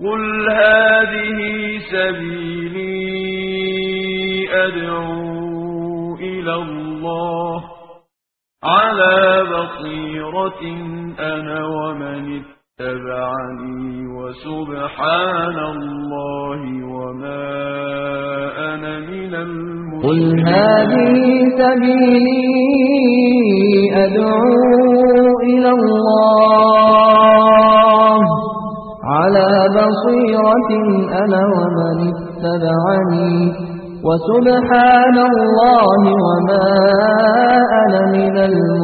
قل هذه سبيلي أدعو إلى الله على بصيرة أنا ومن اتبعني وسبحان الله وما أنا من قل المشركين هذه سبيلي أدعو إلى الله على بصيرة أنا ومن اتبعني وسبحان الله وما أنا من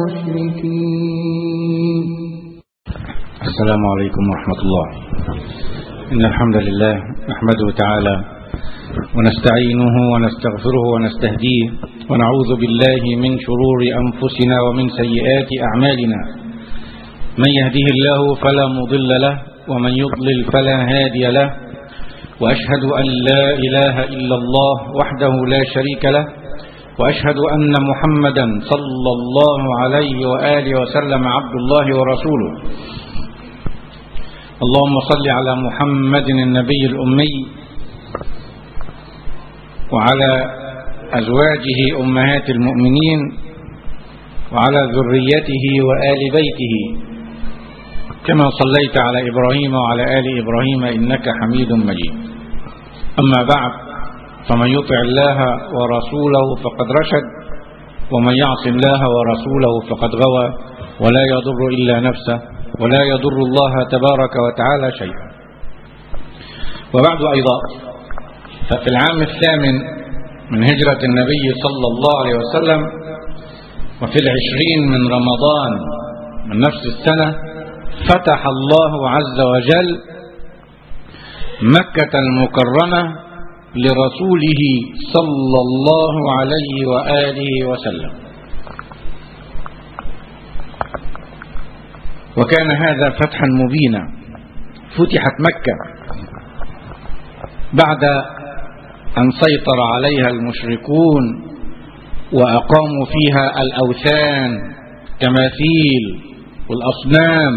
المشركين السلام عليكم ورحمة الله إن الحمد لله نحمده تعالى ونستعينه ونستغفره ونستهديه ونعوذ بالله من شرور أنفسنا ومن سيئات أعمالنا من يهده الله فلا مضل له ومن يضلل فلا هادي له وأشهد أن لا إله إلا الله وحده لا شريك له وأشهد أن محمدا صلى الله عليه وآله وسلم عبد الله ورسوله اللهم صل على محمد النبي الأمي وعلى أزواجه أمهات المؤمنين وعلى ذريته وآل بيته كما صليت على إبراهيم وعلى آل إبراهيم إنك حميد مجيد أما بعد فمن يطع الله ورسوله فقد رشد ومن يعص الله ورسوله فقد غوى ولا يضر إلا نفسه ولا يضر الله تبارك وتعالى شيئا وبعد أيضا ففي العام الثامن من هجرة النبي صلى الله عليه وسلم وفي العشرين من رمضان من نفس السنة فتح الله عز وجل مكة المكرمة لرسوله صلى الله عليه وآله وسلم وكان هذا فتحا مبينا فتحت مكة بعد أن سيطر عليها المشركون وأقاموا فيها الأوثان تماثيل والأصنام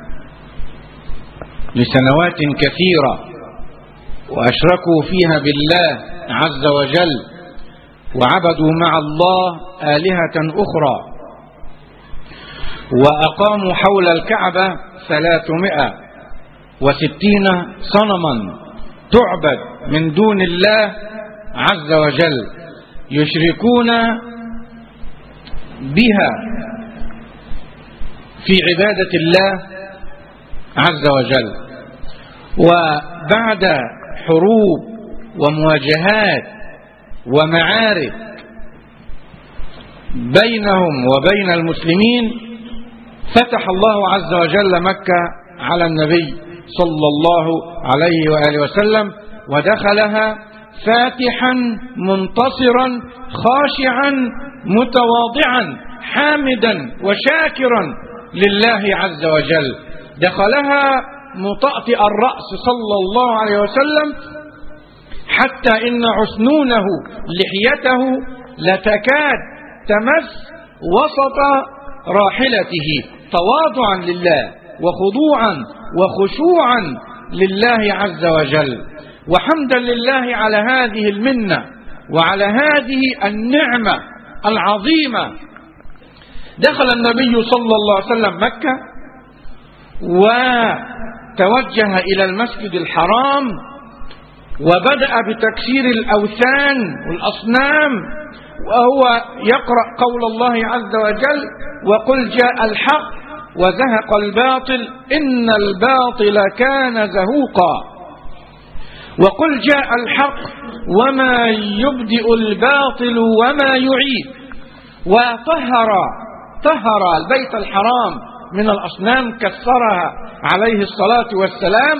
لسنوات كثيرة وأشركوا فيها بالله عز وجل وعبدوا مع الله آلهة أخرى وأقاموا حول الكعبة ثلاثمائة وستين صنما تعبد من دون الله عز وجل يشركون بها في عبادة الله عز وجل وبعد حروب ومواجهات ومعارك بينهم وبين المسلمين فتح الله عز وجل مكة على النبي صلى الله عليه وآله وسلم ودخلها فاتحا منتصرا خاشعا متواضعا حامدا وشاكرا لله عز وجل دخلها مطأطئ الرأس صلى الله عليه وسلم حتى إن عسنونه لحيته لتكاد تمس وسط راحلته تواضعا لله وخضوعا وخشوعا لله عز وجل وحمدا لله على هذه المنة وعلى هذه النعمة العظيمة دخل النبي صلى الله عليه وسلم مكة وتوجه إلى المسجد الحرام وبدأ بتكسير الأوثان والأصنام وهو يقرأ قول الله عز وجل وقل جاء الحق وزهق الباطل إن الباطل كان زهوقا وقل جاء الحق وما يبدئ الباطل وما يعيد وطهر طهر البيت الحرام من الأصنام كسرها عليه الصلاة والسلام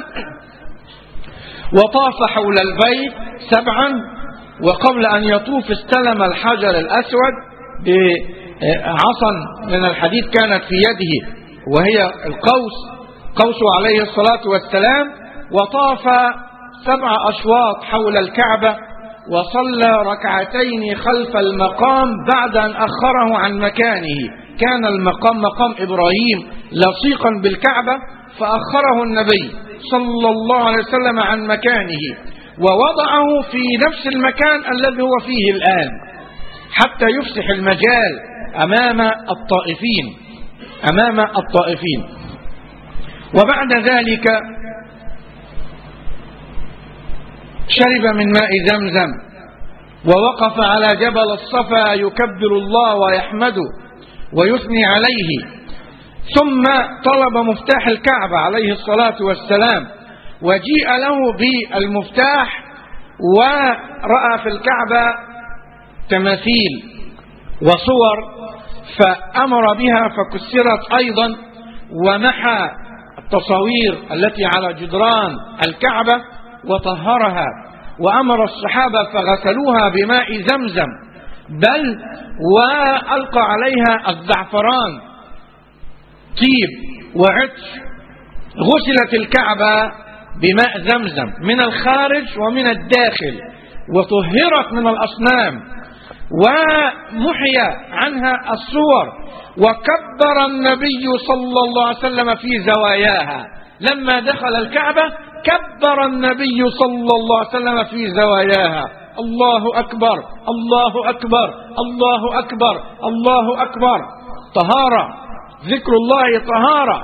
وطاف حول البيت سبعا وقبل أن يطوف استلم الحجر الأسود بعصا من الحديد كانت في يده وهي القوس قوس عليه الصلاة والسلام وطاف سبع أشواط حول الكعبة وصلى ركعتين خلف المقام بعد أن أخره عن مكانه كان المقام مقام إبراهيم لصيقا بالكعبة فأخره النبي صلى الله عليه وسلم عن مكانه ووضعه في نفس المكان الذي هو فيه الآن حتى يفسح المجال أمام الطائفين أمام الطائفين وبعد ذلك شرب من ماء زمزم ووقف على جبل الصفا يكبر الله ويحمده ويثني عليه ثم طلب مفتاح الكعبة عليه الصلاة والسلام وجيء له بالمفتاح ورأى في الكعبة تماثيل وصور فأمر بها فكسرت أيضا ومحى التصاوير التي على جدران الكعبة وطهرها وأمر الصحابة فغسلوها بماء زمزم بل وألقى عليها الزعفران طيب وعطر غسلت الكعبة بماء زمزم من الخارج ومن الداخل وطهرت من الأصنام ومحي عنها الصور وكبر النبي صلى الله عليه وسلم في زواياها لما دخل الكعبة كبر النبي صلى الله عليه وسلم في زواياها الله أكبر الله أكبر الله أكبر الله أكبر طهارة ذكر الله طهارة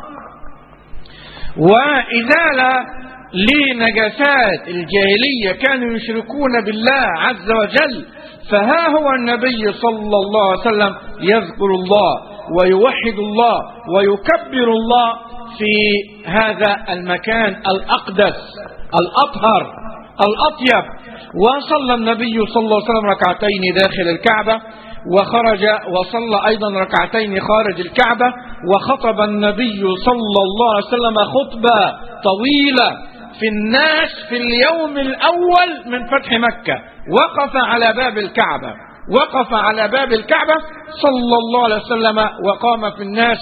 وإزالة لنجاسات الجاهلية كانوا يشركون بالله عز وجل فها هو النبي صلى الله عليه وسلم يذكر الله ويوحد الله ويكبر الله في هذا المكان الأقدس الأطهر الأطيب وصلى النبي صلى الله عليه وسلم ركعتين داخل الكعبة وخرج وصلى أيضا ركعتين خارج الكعبة وخطب النبي صلى الله عليه وسلم خطبة طويلة في الناس في اليوم الأول من فتح مكة وقف على باب الكعبة وقف على باب الكعبة صلى الله عليه وسلم وقام في الناس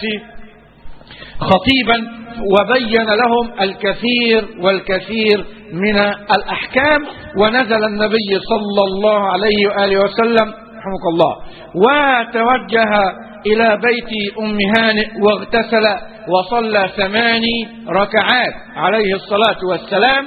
خطيبا وبين لهم الكثير والكثير من الأحكام ونزل النبي صلى الله عليه وآله وسلم رحمك الله وتوجه إلى بيت أم هانئ واغتسل وصلى ثماني ركعات عليه الصلاة والسلام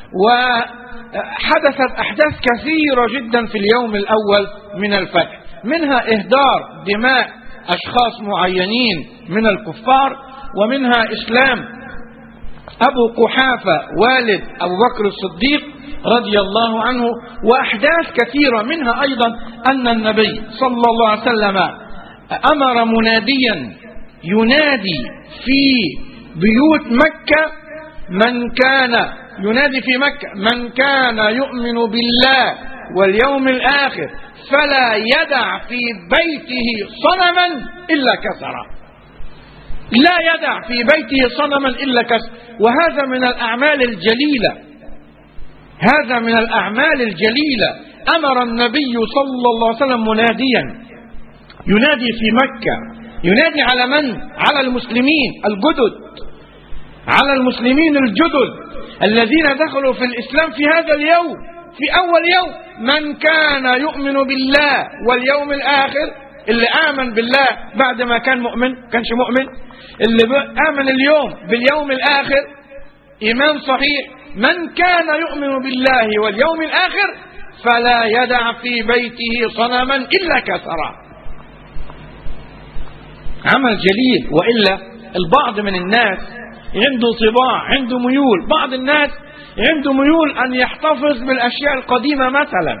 وحدثت أحداث كثيرة جدا في اليوم الأول من الفتح منها إهدار دماء أشخاص معينين من الكفار ومنها إسلام أبو قحافة والد أبو بكر الصديق رضي الله عنه وأحداث كثيرة منها أيضا أن النبي صلى الله عليه وسلم أمر مناديا ينادي في بيوت مكة من كان ينادي في مكة من كان يؤمن بالله واليوم الآخر فلا يدع في بيته صنما إلا كسره لا يدع في بيته صنما إلا كسر وهذا من الأعمال الجليلة هذا من الأعمال الجليلة أمر النبي صلى الله عليه وسلم مناديا ينادي في مكة ينادي على من؟ على المسلمين الجدد على المسلمين الجدد الذين دخلوا في الإسلام في هذا اليوم في أول يوم من كان يؤمن بالله واليوم الآخر اللي آمن بالله بعد ما كان مؤمن كانش مؤمن اللي آمن اليوم باليوم الآخر إيمان صحيح من كان يؤمن بالله واليوم الآخر فلا يدع في بيته صنما إلا كسره عمل جليل وإلا البعض من الناس عنده طباع عنده ميول بعض الناس عنده ميول أن يحتفظ بالأشياء القديمة مثلا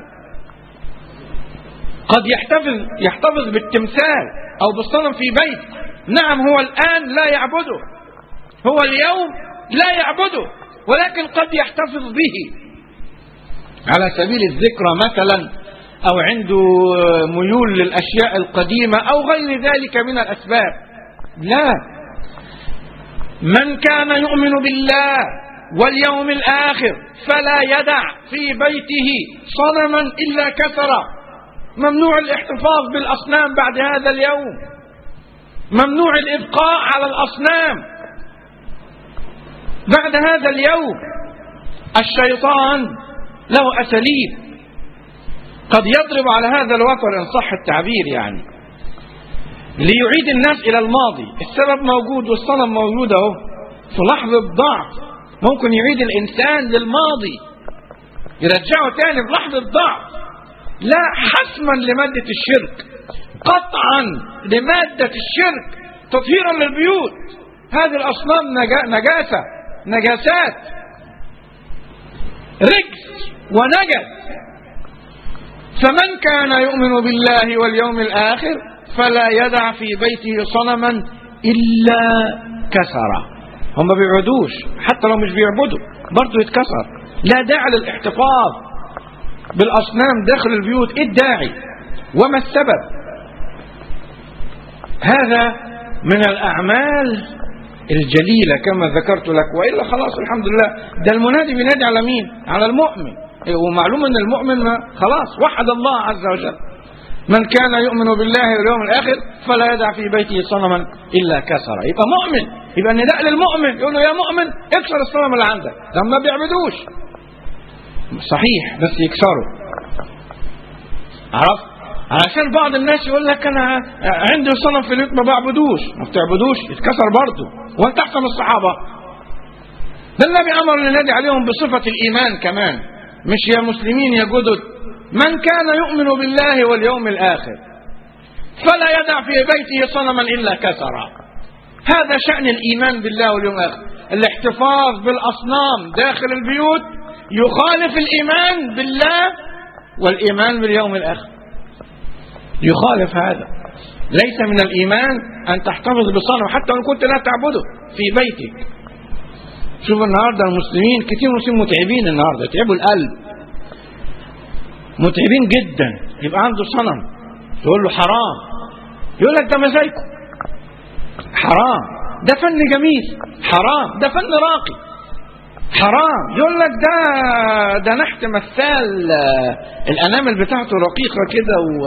قد يحتفظ يحتفظ بالتمثال أو بالصنم في بيت نعم هو الآن لا يعبده هو اليوم لا يعبده ولكن قد يحتفظ به على سبيل الذكرى مثلا أو عنده ميول للأشياء القديمة أو غير ذلك من الأسباب لا من كان يؤمن بالله واليوم الآخر فلا يدع في بيته صنما إلا كسره ممنوع الاحتفاظ بالأصنام بعد هذا اليوم ممنوع الإبقاء على الأصنام بعد هذا اليوم الشيطان له أساليب قد يضرب على هذا الوتر إن صح التعبير يعني ليعيد الناس إلى الماضي السبب موجود والصنم موجود أهو في لحظة ضعف ممكن يعيد الإنسان للماضي يرجعه تاني في لحظة ضعف لا حسما لمادة الشرك قطعا لمادة الشرك تطهيرا للبيوت هذه الأصنام نجا- نجاسة نجاسات رجس ونجس فمن كان يؤمن بالله واليوم الآخر فلا يدع في بيته صنما إلا كسره هم ما بيعبدوش حتى لو مش بيعبدوا برضه يتكسر لا داعي للاحتفاظ بالأصنام داخل البيوت إيه الداعي وما السبب هذا من الأعمال الجليلة كما ذكرت لك وإلا خلاص الحمد لله ده المنادي بينادي على مين على المؤمن ومعلوم أن المؤمن ما خلاص وحد الله عز وجل من كان يؤمن بالله واليوم الآخر فلا يدع في بيته صنما إلا كسر يبقى مؤمن يبقى النداء للمؤمن يقول له يا مؤمن اكسر الصنم اللي عندك ده ما بيعبدوش صحيح بس يكسروا عرفت عشان بعض الناس يقول لك انا عندي صنم في البيت ما بعبدوش ما بتعبدوش يتكسر برضه وانت احسن من الصحابه ده النبي امر ينادي عليهم بصفه الايمان كمان مش يا مسلمين يا جدد من كان يؤمن بالله واليوم الاخر فلا يدع في بيته صنما الا كسرا هذا شان الايمان بالله واليوم الاخر الاحتفاظ بالاصنام داخل البيوت يخالف الايمان بالله والايمان باليوم الاخر يخالف هذا ليس من الإيمان أن تحتفظ بصنم حتى وإن كنت لا تعبده في بيتك شوف النهاردة المسلمين كتير مسلمين متعبين النهاردة يتعبوا القلب متعبين جدا يبقى عنده صنم يقول له حرام يقول لك ده مزاجكم حرام ده فن جميل حرام ده فن راقي حرام يقول لك ده ده نحت مثال آه، الانامل بتاعته رقيقه كده و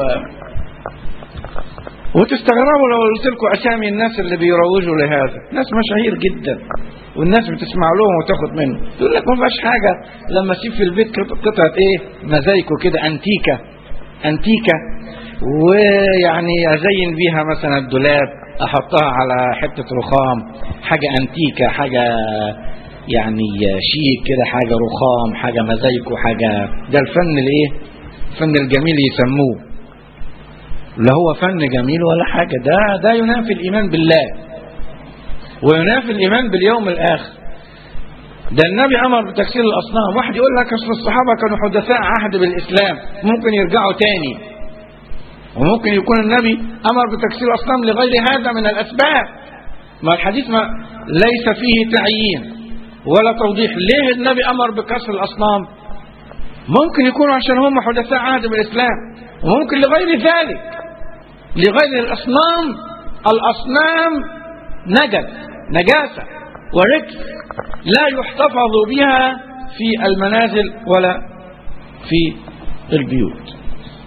وتستغربوا لو قلت لكم اسامي الناس اللي بيروجوا لهذا ناس مشاهير جدا والناس بتسمع لهم وتاخد منه يقول لك ما فيهاش حاجه لما اسيب في البيت قط- قطعه ايه مزايكو كده انتيكه انتيكه ويعني ازين بيها مثلا الدولاب احطها على حته رخام حاجه انتيكه حاجه يعني شيك كده حاجه رخام حاجه مزايكو حاجه ده الفن الايه الفن الجميل يسموه لا هو فن جميل ولا حاجة ده ده ينافي الإيمان بالله وينافي الإيمان باليوم الآخر ده النبي أمر بتكسير الأصنام واحد يقول لك أصل الصحابة كانوا حدثاء عهد بالإسلام ممكن يرجعوا تاني وممكن يكون النبي أمر بتكسير الأصنام لغير هذا من الأسباب ما الحديث ما ليس فيه تعيين ولا توضيح ليه النبي أمر بكسر الأصنام ممكن يكونوا عشان هم حدثاء عهد بالإسلام وممكن لغير ذلك لغير الأصنام الأصنام نجس نجاسة ورجس لا يحتفظ بها في المنازل ولا في البيوت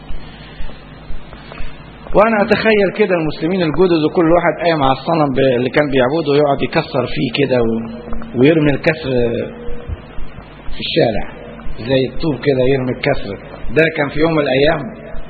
وانا اتخيل كده المسلمين الجدد وكل واحد قايم على الصنم ب- اللي كان بيعبده ويقعد يكسر فيه كده و... ويرمي الكسر في الشارع زي الطوب كده يرمي الكسر ده كان في يوم من الايام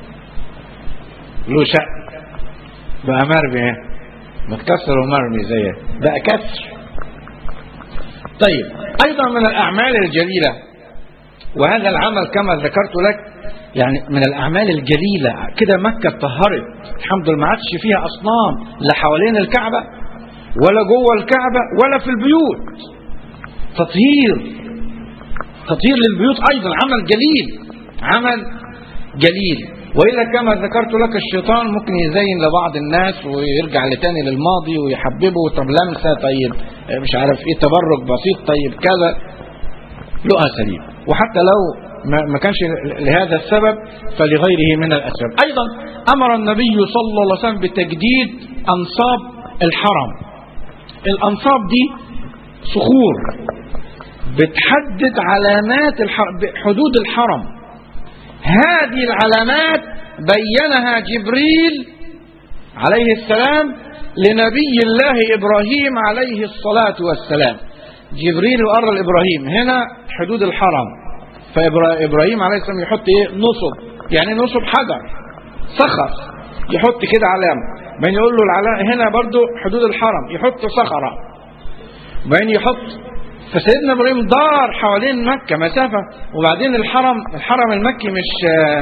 له شق بقى مرمي اهي متكسر ومرمي زيه بقى كسر طيب ايضا من الاعمال الجليله وهذا العمل كما ذكرت لك يعني من الاعمال الجليله كده مكه اتطهرت الحمد لله ما عادش فيها اصنام لا حوالين الكعبه ولا جوه الكعبه ولا في البيوت تطهير تطهير للبيوت ايضا عمل جليل عمل جليل والا كما ذكرت لك الشيطان ممكن يزين لبعض الناس ويرجع لتاني للماضي ويحببه طب لمسه طيب مش عارف ايه تبرك بسيط طيب كذا له اساليب وحتى لو ما ما كانش لهذا السبب فلغيره من الاسباب ايضا امر النبي صلى الله عليه وسلم بتجديد انصاب الحرم الانصاب دي صخور بتحدد علامات الحرم حدود الحرم هذه العلامات بينها جبريل عليه السلام لنبي الله ابراهيم عليه الصلاه والسلام جبريل وقرر لابراهيم هنا حدود الحرم فابراهيم عليه السلام يحط ايه نصب يعني نصب حجر صخر يحط كده علامه بعدين يقول له العلامه هنا برضو حدود الحرم يحط صخره بعدين يحط فسيدنا ابراهيم دار حوالين مكه مسافه وبعدين الحرم الحرم المكي مش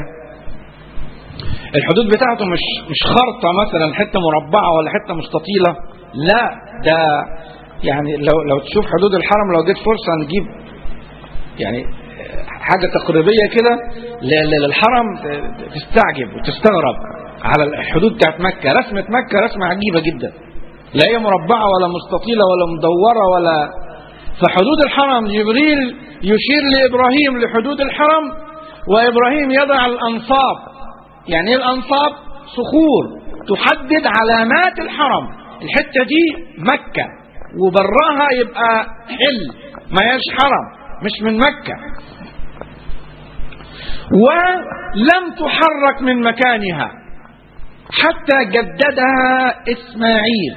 الحدود بتاعته مش مش خرطه مثلا حته مربعه ولا حته مستطيله لا ده يعني لو لو تشوف حدود الحرم لو جيت فرصه نجيب يعني حاجه تقريبيه كده للحرم تستعجب وتستغرب على الحدود بتاعت مكه رسمه مكه رسمه عجيبه جدا لا هي مربعه ولا مستطيله ولا مدوره ولا فحدود الحرم جبريل يشير لابراهيم لحدود الحرم وابراهيم يضع الانصاب يعني ايه الانصاب صخور تحدد علامات الحرم الحته دي مكه وبراها يبقى حل ما هياش حرم مش من مكه ولم تحرك من مكانها حتى جددها اسماعيل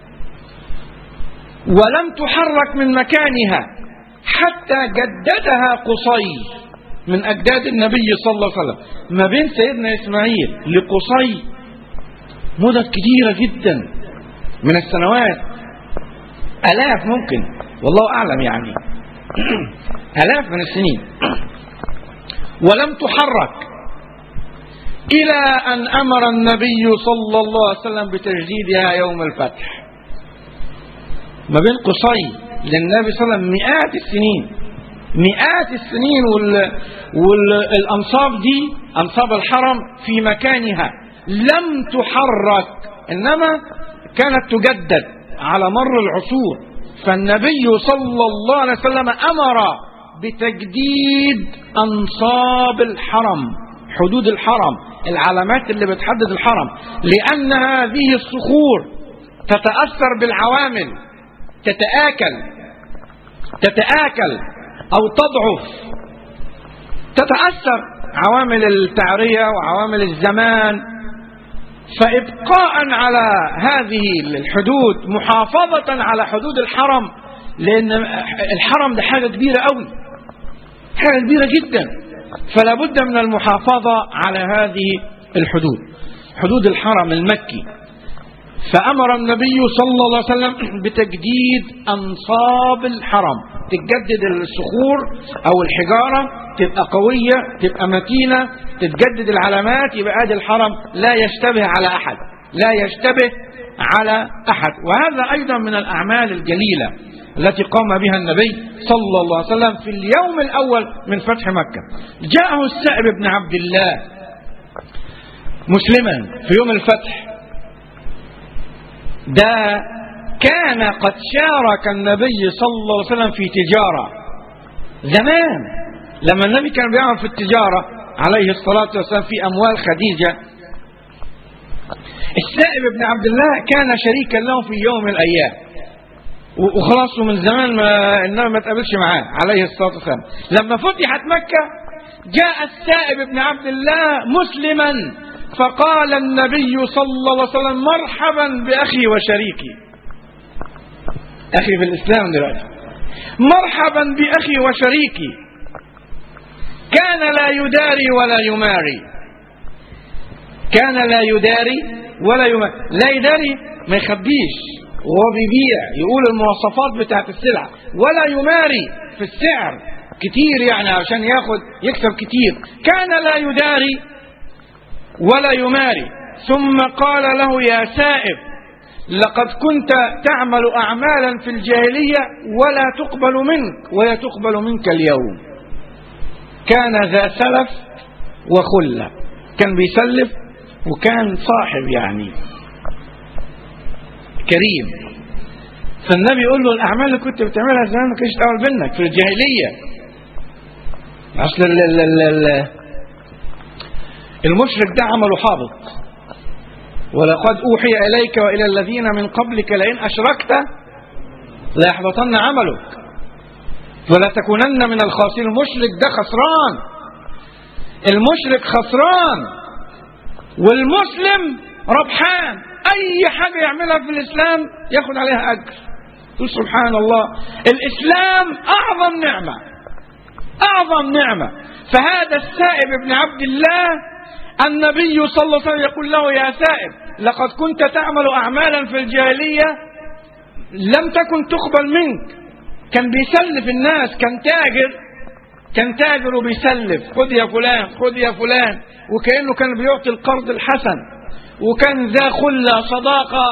ولم تحرك من مكانها حتى جددها قصي من أجداد النبي صلى الله عليه وسلم ما بين سيدنا إسماعيل لقصي مدة كثيرة جدا من السنوات آلاف ممكن والله أعلم يعني آلاف من السنين ولم تحرك إلى أن أمر النبي صلى الله عليه وسلم بتجديدها يوم الفتح ما بين قصي للنبي صلى الله عليه وسلم مئات السنين مئات السنين وال... والأنصاب دي أنصاب الحرم في مكانها لم تحرك إنما كانت تجدد على مر العصور فالنبي صلى الله عليه وسلم أمر بتجديد أنصاب الحرم حدود الحرم العلامات اللي بتحدد الحرم لأن هذه الصخور تتأثر بالعوامل تتآكل تتآكل أو تضعف تتأثر عوامل التعرية وعوامل الزمان فإبقاء على هذه الحدود محافظة على حدود الحرم لأن الحرم ده حاجة كبيرة قوي حاجة كبيرة جدا فلا بد من المحافظة على هذه الحدود حدود الحرم المكي فأمر النبي صلى الله عليه وسلم بتجديد أنصاب الحرم تتجدد الصخور أو الحجارة تبقى قوية تبقى متينة تتجدد العلامات يبقى ادي الحرم لا يشتبه على أحد لا يشتبه على أحد وهذا أيضا من الأعمال الجليلة التي قام بها النبي صلى الله عليه وسلم في اليوم الأول من فتح مكة جاءه السائب بن عبد الله مسلما في يوم الفتح ده كان قد شارك النبي صلى الله عليه وسلم في تجارة زمان لما النبي كان بيعمل في التجارة عليه الصلاة والسلام في أموال خديجة السائب بن عبد الله كان شريكا له في يوم من الأيام وخلاص من زمان ما إنما ما تقابلش معاه عليه الصلاة والسلام لما فتحت مكة جاء السائب بن عبد الله مسلما فقال النبي صلى الله عليه وسلم مرحبا بأخي وشريكي أخي في الإسلام دلوقتي مرحبا بأخي وشريكي كان لا يداري ولا يماري كان لا يداري ولا يماري لا يداري ما يخبيش وهو بيبيع يقول المواصفات بتاعت السلعة ولا يماري في السعر كتير يعني عشان ياخد يكسب كتير كان لا يداري ولا يماري ثم قال له يا سائب لقد كنت تعمل أعمالا في الجاهلية ولا تقبل منك ولا تقبل منك اليوم كان ذا سلف وخلة كان بيسلف وكان صاحب يعني كريم فالنبي يقول له الأعمال اللي كنت بتعملها زمان ما كانش تعمل منك في الجاهلية أصل ال ال ال ال المشرك ده عمله حابط ولقد أوحي إليك وإلى الذين من قبلك لئن أشركت ليحبطن عملك ولا تكونن من الخاسرين المشرك ده خسران المشرك خسران والمسلم ربحان أي حاجة يعملها في الإسلام ياخد عليها أجر تقول سبحان الله الإسلام أعظم نعمة أعظم نعمة فهذا السائب ابن عبد الله النبي صلى الله عليه وسلم يقول له يا سائب لقد كنت تعمل أعمالا في الجاهلية لم تكن تقبل منك كان بيسلف الناس كان تاجر كان تاجر وبيسلف خد يا فلان خد يا فلان وكأنه كان بيعطي القرض الحسن وكان ذا خلة صداقة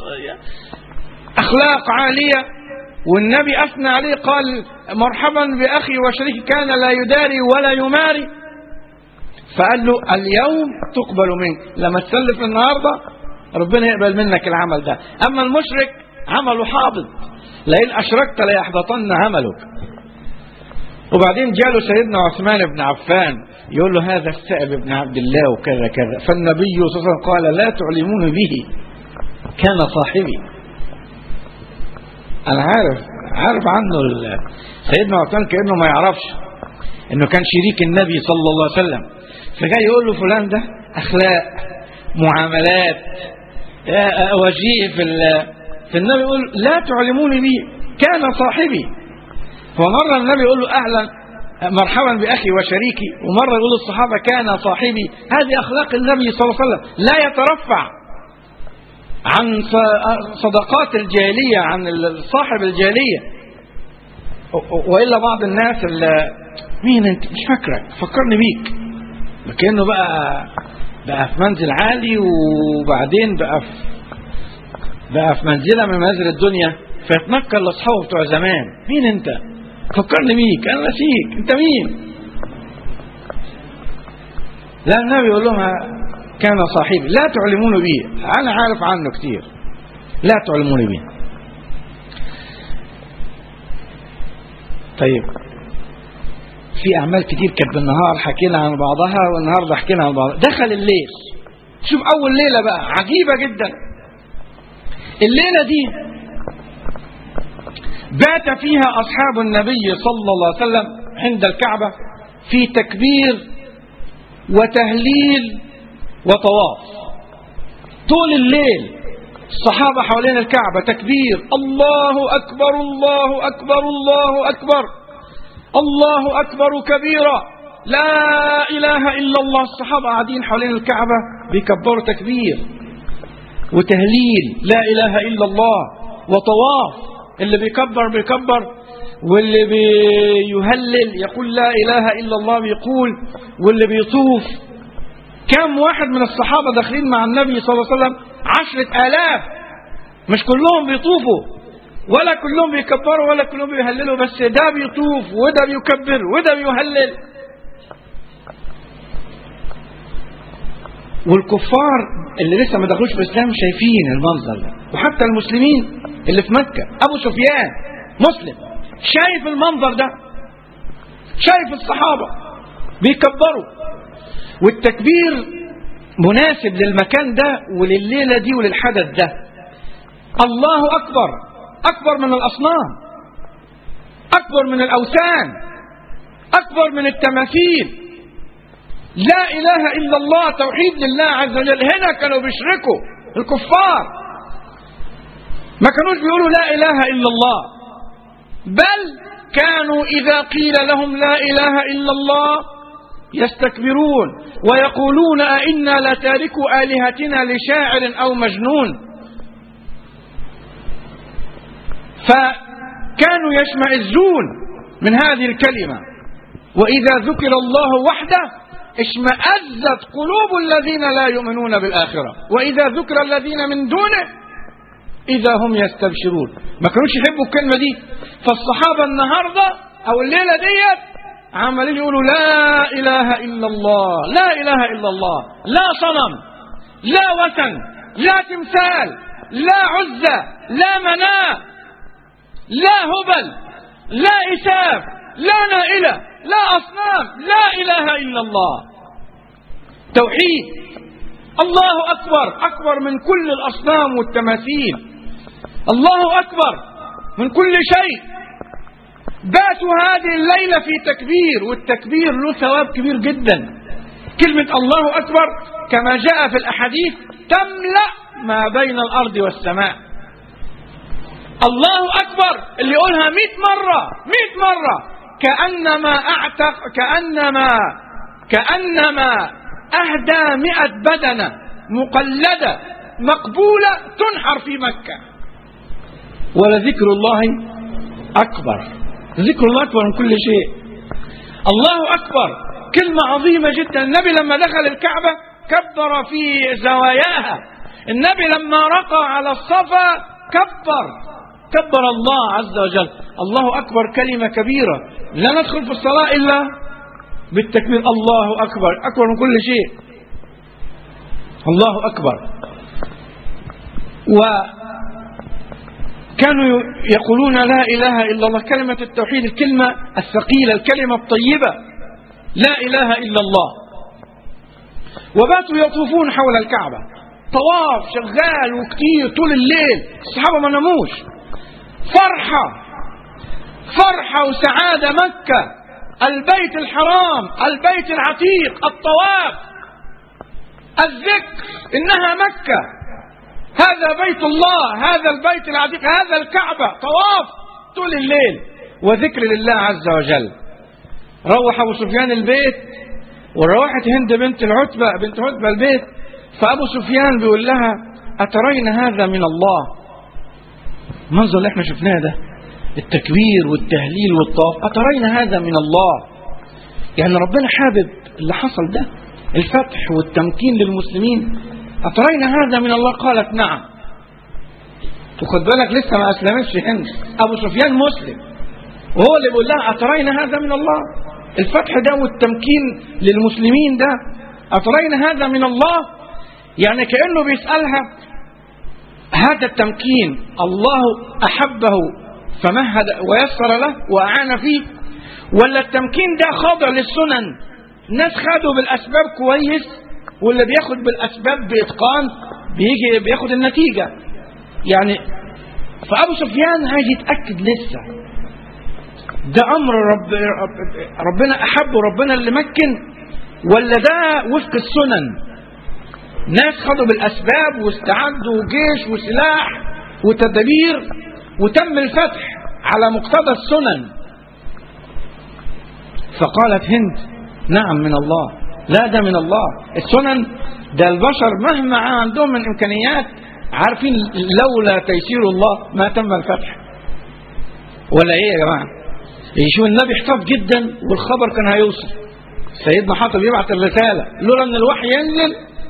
أخلاق عالية والنبي أثنى عليه قال مرحبا بأخي وشريكي كان لا يداري ولا يماري فقال له اليوم تقبل منك لما تسلف النهارده ربنا يقبل منك العمل ده اما المشرك عمله حابط لئن اشركت ليحبطن عملك وبعدين جاله سيدنا عثمان بن عفان يقول له هذا السائب ابن عبد الله وكذا كذا فالنبي صلى الله عليه وسلم قال لا تعلمون به كان صاحبي انا عارف عارف عنه ال- سيدنا عثمان كانه ما يعرفش انه كان شريك النبي صلى الله عليه وسلم فجاي يقول له فلان ده اخلاق معاملات آه، آه، وجيه في ال- في النبي يقول لا تعلموني به كان صاحبي فمره النبي يقول له اهلا مرحبا باخي وشريكي ومره يقول للصحابه كان صاحبي هذه اخلاق النبي صلى الله عليه وسلم لا يترفع عن ص- صدقات الجاهليه عن ال- صاحب الجاهليه و- والا بعض الناس اللي مين انت مش فاكرك فكرني بيك كانه بقى بقى في منزل عالي وبعدين بقى في بقى في منزله من منازل الدنيا فيتنكر لاصحابه بتوع زمان مين انت فكرني بيك انا نسيك انت مين لا النبي يقول لهم كان صاحبي لا تعلمون به انا عارف عنه كتير لا تعلمون به طيب في اعمال كتير كانت بالنهار حكينا عن بعضها والنهارده حكينا عن بعضها دخل الليل شوف اول ليله بقى عجيبه جدا الليله دي بات فيها اصحاب النبي صلى الله عليه وسلم عند الكعبه في تكبير وتهليل وطواف طول الليل الصحابه حوالين الكعبه تكبير الله اكبر الله اكبر الله اكبر الله أكبر كبيرا لا إله إلا الله الصحابة قاعدين حوالين الكعبة بيكبروا تكبير وتهليل لا إله إلا الله وطواف اللي بيكبر بيكبر واللي بيهلل يقول لا إله إلا الله بيقول واللي بيطوف كم واحد من الصحابة داخلين مع النبي صلى الله عليه وسلم عشرة آلاف مش كلهم بيطوفوا ولا كلهم بيكبروا ولا كلهم بيهللوا بس ده بيطوف وده بيكبر وده بيهلل والكفار اللي لسه ما دخلوش في الاسلام شايفين المنظر ده وحتى المسلمين اللي في مكه ابو سفيان مسلم شايف المنظر ده شايف الصحابه بيكبروا والتكبير مناسب للمكان ده ولليله دي وللحدث ده الله اكبر اكبر من الاصنام اكبر من الاوثان اكبر من التماثيل لا اله الا الله توحيد لله عز وجل هنا كانوا بيشركوا الكفار ما كانوش بيقولوا لا اله الا الله بل كانوا اذا قيل لهم لا اله الا الله يستكبرون ويقولون أئنا لتاركوا آلهتنا لشاعر أو مجنون فكانوا يشمئزون من هذه الكلمة وإذا ذكر الله وحده اشمأزت قلوب الذين لا يؤمنون بالآخرة وإذا ذكر الذين من دونه إذا هم يستبشرون ما كانوش يحبوا الكلمة دي فالصحابة النهاردة أو الليلة ديت عمالين يقولوا لا إله إلا الله لا إله إلا الله لا صنم لا وثن لا تمثال لا عزة لا مناة لا هبل لا إساف لا نائلة لا أصنام لا إله إلا الله توحيد الله أكبر أكبر من كل الأصنام والتماثيل الله أكبر من كل شيء باتوا هذه الليلة في تكبير والتكبير له ثواب كبير جدا كلمة الله أكبر كما جاء في الأحاديث تملأ ما بين الأرض والسماء الله أكبر اللي يقولها مئة مرة مئة مرة كأنما أعتق كأنما كأنما أهدى مئة بدنة مقلدة مقبولة تنحر في مكة ولذكر الله أكبر ذكر الله أكبر من كل شيء الله أكبر كلمة عظيمة جدا النبي لما دخل الكعبة كبر في زواياها النبي لما رقى على الصفا كبر كبر الله عز وجل الله أكبر كلمة كبيرة لا ندخل في الصلاة إلا بالتكبير الله أكبر أكبر من كل شيء الله أكبر وكانوا يقولون لا إله إلا الله كلمة التوحيد الكلمة الثقيلة الكلمة الطيبة لا إله إلا الله وباتوا يطوفون حول الكعبة طواف شغال وكتير طول الليل الصحابة ما ناموش فرحة فرحة وسعادة مكة البيت الحرام البيت العتيق الطواف الذكر إنها مكة هذا بيت الله هذا البيت العتيق هذا الكعبة طواف طول الليل وذكر لله عز وجل روح أبو سفيان البيت وروحت هند بنت العتبة بنت عتبة البيت فأبو سفيان بيقول لها أترين هذا من الله المنظر اللي احنا شفناه ده التكبير والتهليل والطواف أترين هذا من الله يعني ربنا حابب اللي حصل ده الفتح والتمكين للمسلمين أترين هذا من الله قالت نعم وخد بالك لسه ما أسلمتش هند أبو سفيان مسلم وهو اللي بيقول لها أترين هذا من الله الفتح ده والتمكين للمسلمين ده أترين هذا من الله يعني كأنه بيسألها هذا التمكين الله أحبه فمهد ويسر له وأعان فيه ولا التمكين ده خاضع للسنن ناس خدوا بالأسباب كويس واللي بياخد بالأسباب بإتقان بيجي بياخد النتيجة يعني فأبو سفيان عايز يتأكد لسه ده أمر رب ربنا أحبه ربنا اللي مكن ولا ده وفق السنن ناس خدوا بالأسباب واستعدوا جيش وسلاح وتدابير وتم الفتح على مقتضى السنن فقالت هند نعم من الله لا ده من الله السنن ده البشر مهما عندهم من إمكانيات عارفين لولا تيسير الله ما تم الفتح ولا ايه يا جماعة يشوف النبي احتاط جدا والخبر كان هيوصل سيدنا حاطب يبعت الرسالة لولا ان الوحي ينزل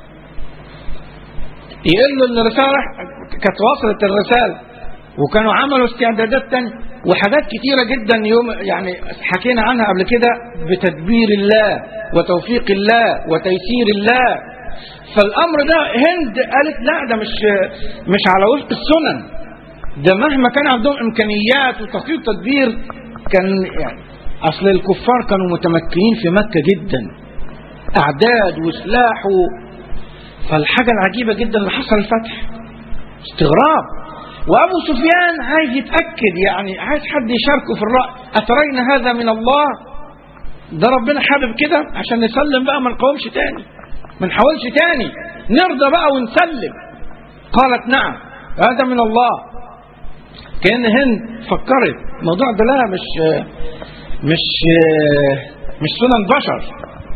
يقول له ان الرسالة كانت وصلت الرسالة وكانوا عملوا استعدادات تانية وحاجات كتيرة جدا يوم يعني حكينا عنها قبل كده بتدبير الله وتوفيق الله وتيسير الله فالامر ده هند قالت لا ده مش مش على وفق السنن ده مهما كان عندهم امكانيات وتخطيط تدبير كان يعني اصل الكفار كانوا متمكنين في مكه جدا اعداد وسلاح و... فالحاجه العجيبه جدا اللي حصل الفتح استغراب وابو سفيان عايز يتاكد يعني عايز حد يشاركه في الراي اترين هذا من الله ده ربنا حابب كده عشان نسلم بقى ما نقاومش تاني ما نحاولش تاني نرضى بقى ونسلم قالت نعم هذا من الله كان هند فكرت الموضوع ده لا مش مش مش سنن بشر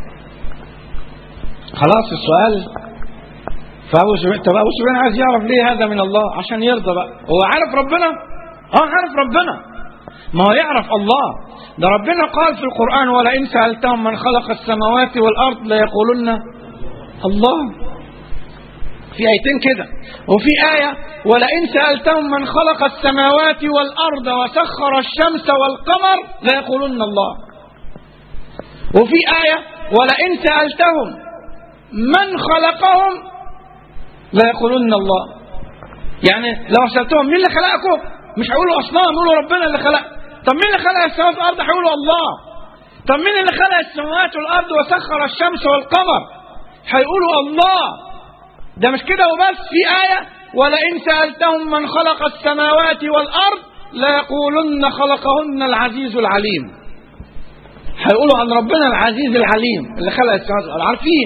خلاص السؤال فابو سفيان طب ابو سفيان عايز يعرف ليه هذا من الله عشان يرضى بقى هو عارف ربنا اه عارف ربنا ما هو يعرف الله ده ربنا قال في القرآن ولئن سألتهم من خلق السماوات والأرض ليقولن الله في آيتين كده وفي آية ولئن سألتهم من خلق السماوات والأرض وسخر الشمس والقمر ليقولن الله وفي آية ولئن سألتهم من خلقهم ليقولن الله يعني لو سألتهم مين اللي خلقكم مش هيقولوا أصنام يقولوا ربنا اللي خلق طب مين اللي خلق السماوات والأرض هيقولوا الله طب مين اللي خلق السماوات والأرض وسخر الشمس والقمر هيقولوا الله ده مش كده وبس في آية ولئن سألتهم من خلق السماوات والأرض ليقولن خلقهن العزيز العليم هيقولوا عن ربنا العزيز العليم اللي خلق السماوات والأرض عارفين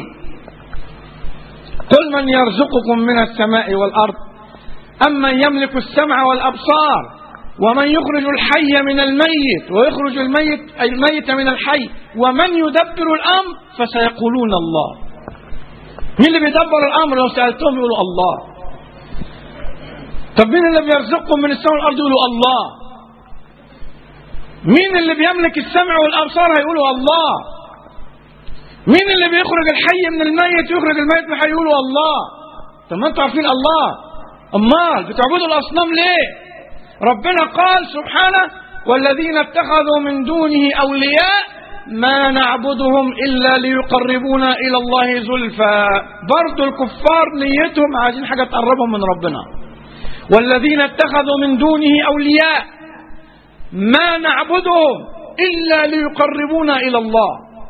قل من يرزقكم من السماء والأرض أمن يملك السمع والأبصار ومن يخرج الحي من الميت ويخرج الميت الميت من الحي ومن يدبر الأمر فسيقولون الله مين اللي بيدبر الأمر لو سألتهم يقولوا الله طب مين اللي بيرزقكم من السماء والأرض يقولوا الله مين اللي بيملك السمع والابصار هيقولوا الله مين اللي بيخرج الحي من الميت يخرج الميت من الحي يقولوا الله طب ما انتوا عارفين الله امال بتعبدوا الاصنام ليه ربنا قال سبحانه والذين اتخذوا من دونه اولياء ما نعبدهم الا ليقربونا الى الله زلفى برضو الكفار نيتهم عايزين حاجه تقربهم من ربنا والذين اتخذوا من دونه اولياء ما نعبدهم الا ليقربونا الى الله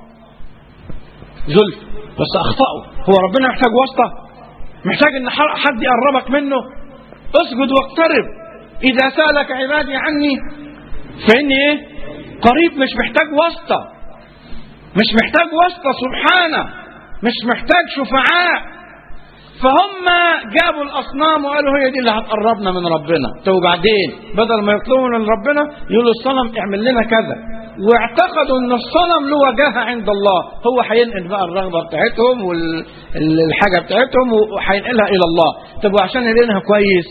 زلف بس اخطاوا هو ربنا محتاج واسطه محتاج ان حد يقربك منه اسجد واقترب اذا سالك عبادي عني فاني ايه قريب مش محتاج واسطه مش محتاج واسطه سبحانه مش محتاج شفعاء فهم جابوا الاصنام وقالوا هي دي اللي هتقربنا من ربنا طب وبعدين بدل ما يطلبوا من ربنا يقولوا الصنم اعمل لنا كذا واعتقدوا ان الصنم له وجاهه عند الله هو هينقل بقى الرغبه بتاعتهم والحاجه بتاعتهم وهينقلها الى الله طب وعشان ينقلها كويس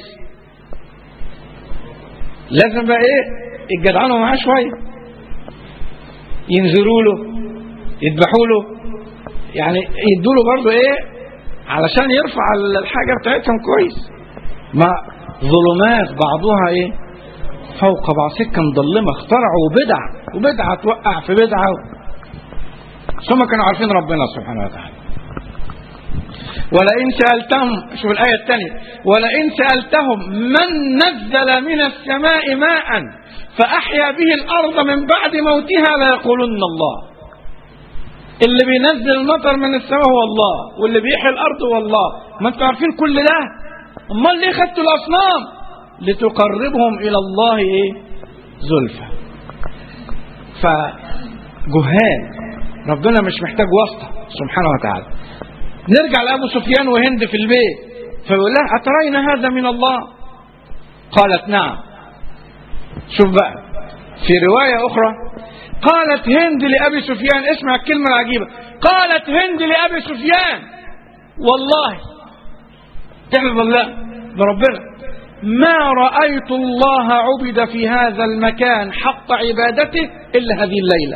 لازم بقى ايه يتجدعنوا معاه شويه ينذروا له يذبحوا له يعني يدوا له برضه ايه علشان يرفع الحاجه بتاعتهم كويس ما ظلمات بعضها ايه فوق بعض سكه مظلمه اخترعوا بدع وبدعه توقع في بدعه ثم كانوا عارفين ربنا سبحانه وتعالى ولئن سألتهم شوف الآية الثانية ولئن سألتهم من نزل من السماء ماء فأحيا به الأرض من بعد موتها ليقولن الله اللي بينزل المطر من السماء هو الله واللي بيحيي الأرض هو الله ما انتوا عارفين كل ده امال ليه خدتوا الأصنام لتقربهم إلى الله إيه زلفى فجهال ربنا مش محتاج واسطة سبحانه وتعالى نرجع لأبو سفيان وهند في البيت فيقول لها أترين هذا من الله قالت نعم شوف بقى في رواية أخرى قالت هند لأبي سفيان اسمع الكلمة العجيبة قالت هند لأبي سفيان والله تحلف بالله بربنا ما رأيت الله عبد في هذا المكان حق عبادته إلا هذه الليلة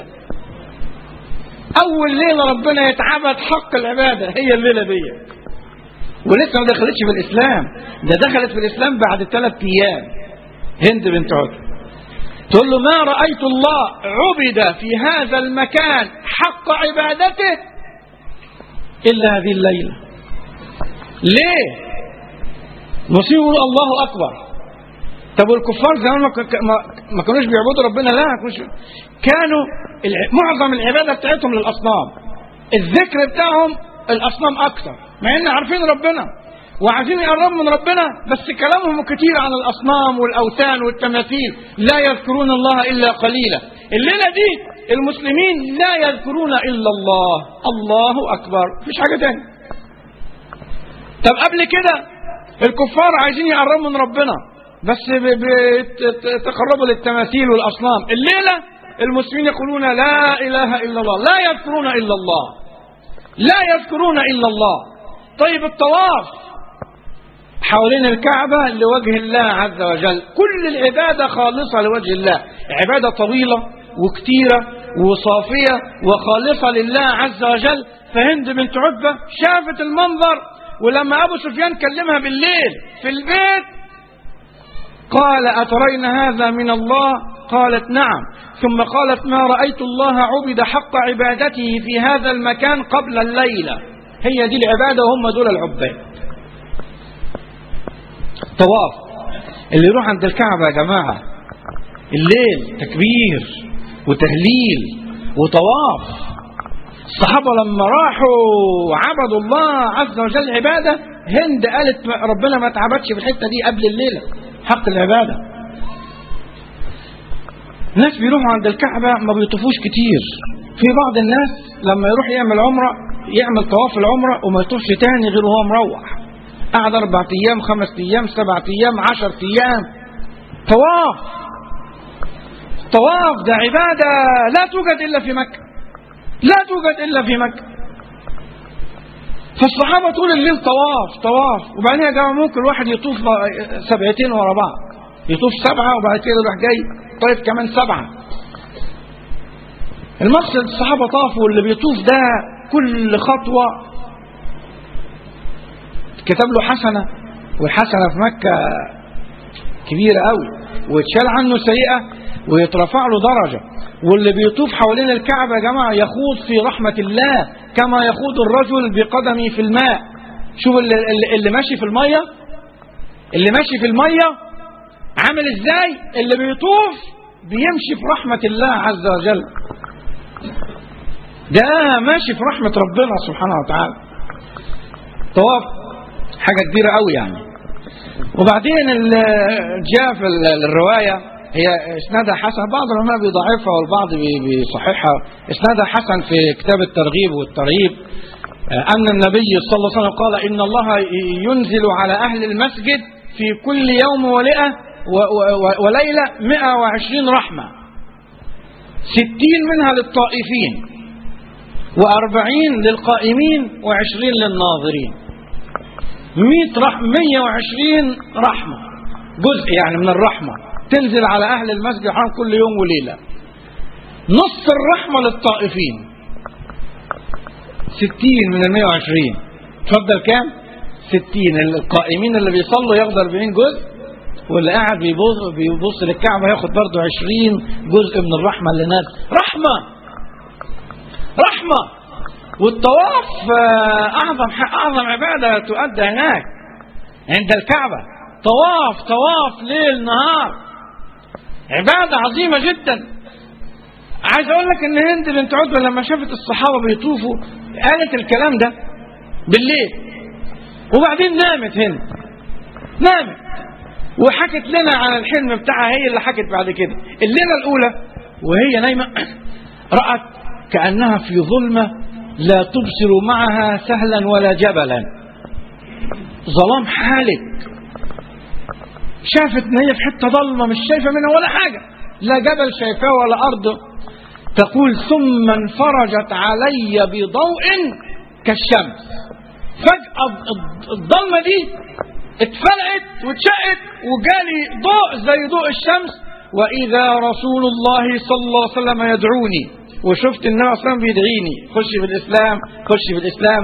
أول ليلة ربنا يتعبد حق العبادة هي الليلة دي ولسه ما دخلتش في الإسلام ده دخلت في الإسلام بعد ثلاث أيام هند بنت عتبة تقول له ما رأيت الله عبد في هذا المكان حق عبادته إلا هذه الليلة ليه نصيب الله أكبر طب والكفار زمان ما, ما كانوش بيعبدوا ربنا لا كانوا معظم العبادة بتاعتهم للأصنام الذكر بتاعهم الأصنام أكثر مع إن عارفين ربنا وعايزين يقربوا من ربنا بس كلامهم كتير عن الأصنام والأوثان والتماثيل لا يذكرون الله إلا قليلا الليلة دي المسلمين لا يذكرون إلا الله الله أكبر مفيش حاجة تاني طب قبل كده الكفار عايزين يقربوا من ربنا بس بيتقربوا للتماثيل والأصنام الليلة المسلمين يقولون لا إله إلا الله لا يذكرون إلا الله لا يذكرون إلا الله طيب الطواف حوالين الكعبة لوجه الله عز وجل كل العبادة خالصة لوجه الله عبادة طويلة وكتيرة وصافية وخالصة لله عز وجل فهند بنت عتبة شافت المنظر ولما أبو سفيان كلمها بالليل في البيت قال أترين هذا من الله قالت نعم ثم قالت ما رأيت الله عبد حق عبادته في هذا المكان قبل الليلة هي دي العبادة وهم دول العباد طواف اللي يروح عند الكعبة يا جماعة الليل تكبير وتهليل وطواف الصحابة لما راحوا عبدوا الله عز وجل عبادة هند قالت ربنا ما تعبدش في الحتة دي قبل الليلة حق العبادة ناس بيروحوا عند الكعبة ما بيطوفوش كتير في بعض الناس لما يروح يعمل عمرة يعمل طواف العمرة وما يطوفش تاني غير وهو مروح قعد أربع أيام خمس أيام سبعة أيام عشر أيام طواف طواف ده عبادة لا توجد إلا في مكة لا توجد إلا في مكة فالصحابة طول الليل طواف طواف وبعدين يا جماعة ممكن الواحد يطوف سبعتين ورا بعض يطوف سبعة وبعد كده يروح جاي طيب كمان سبعة المقصد الصحابة طافوا واللي بيطوف ده كل خطوة كتب له حسنة والحسنة في مكة كبيرة قوي ويتشال عنه سيئة ويترفع له درجة واللي بيطوف حوالين الكعبة يا جماعة يخوض في رحمة الله كما يخوض الرجل بقدمه في الماء شوف اللي, اللي, اللي ماشي في المية اللي ماشي في المية عامل ازاي اللي بيطوف بيمشي في رحمة الله عز وجل ده ماشي في رحمة ربنا سبحانه وتعالى طواف حاجة كبيرة قوي يعني وبعدين ال- جاء في ال- الرواية هي اسنادها حسن بعض العلماء بيضعفها والبعض بي- بيصححها اسنادها حسن في كتاب الترغيب والترهيب آه، أن النبي صلى الله عليه وسلم قال إن الله ينزل على أهل المسجد في كل يوم وليلة و- و- وليلة 120 رحمة ستين منها للطائفين وأربعين للقائمين وعشرين للناظرين مئة رحمة مية وعشرين رحمة جزء يعني من الرحمة تنزل على أهل المسجد الحرام كل يوم وليلة نص الرحمة للطائفين ستين من المية وعشرين تفضل كام ستين القائمين اللي بيصلوا ياخدوا أربعين جزء واللي قاعد بيبص, بيبص للكعبة ياخد برضه عشرين جزء من الرحمة اللي نازل رحمة رحمة والطواف آه، أعظم أعظم عبادة تؤدى هناك عند الكعبة طواف طواف ليل نهار عبادة عظيمة جدا عايز أقول لك إن هند بنت عتبة لما شافت الصحابة بيطوفوا قالت الكلام ده بالليل وبعدين نامت هند نامت وحكت لنا عن الحلم بتاعها هي اللي حكت بعد كده الليلة الأولى وهي نايمة رأت كأنها في ظلمة لا تبصر معها سهلا ولا جبلا ظلام حالك شافت ان هي في حته ضلمه مش شايفه منها ولا حاجه لا جبل شايفاه ولا ارض تقول ثم انفرجت علي بضوء كالشمس فجاه الض- الضلمه دي اتفلقت واتشقت وجالي ضوء زي ضوء الشمس واذا رسول الله صلى الله عليه وسلم يدعوني وشفت النبي صلى الله عليه وسلم بيدعيني خش في الاسلام خش في الاسلام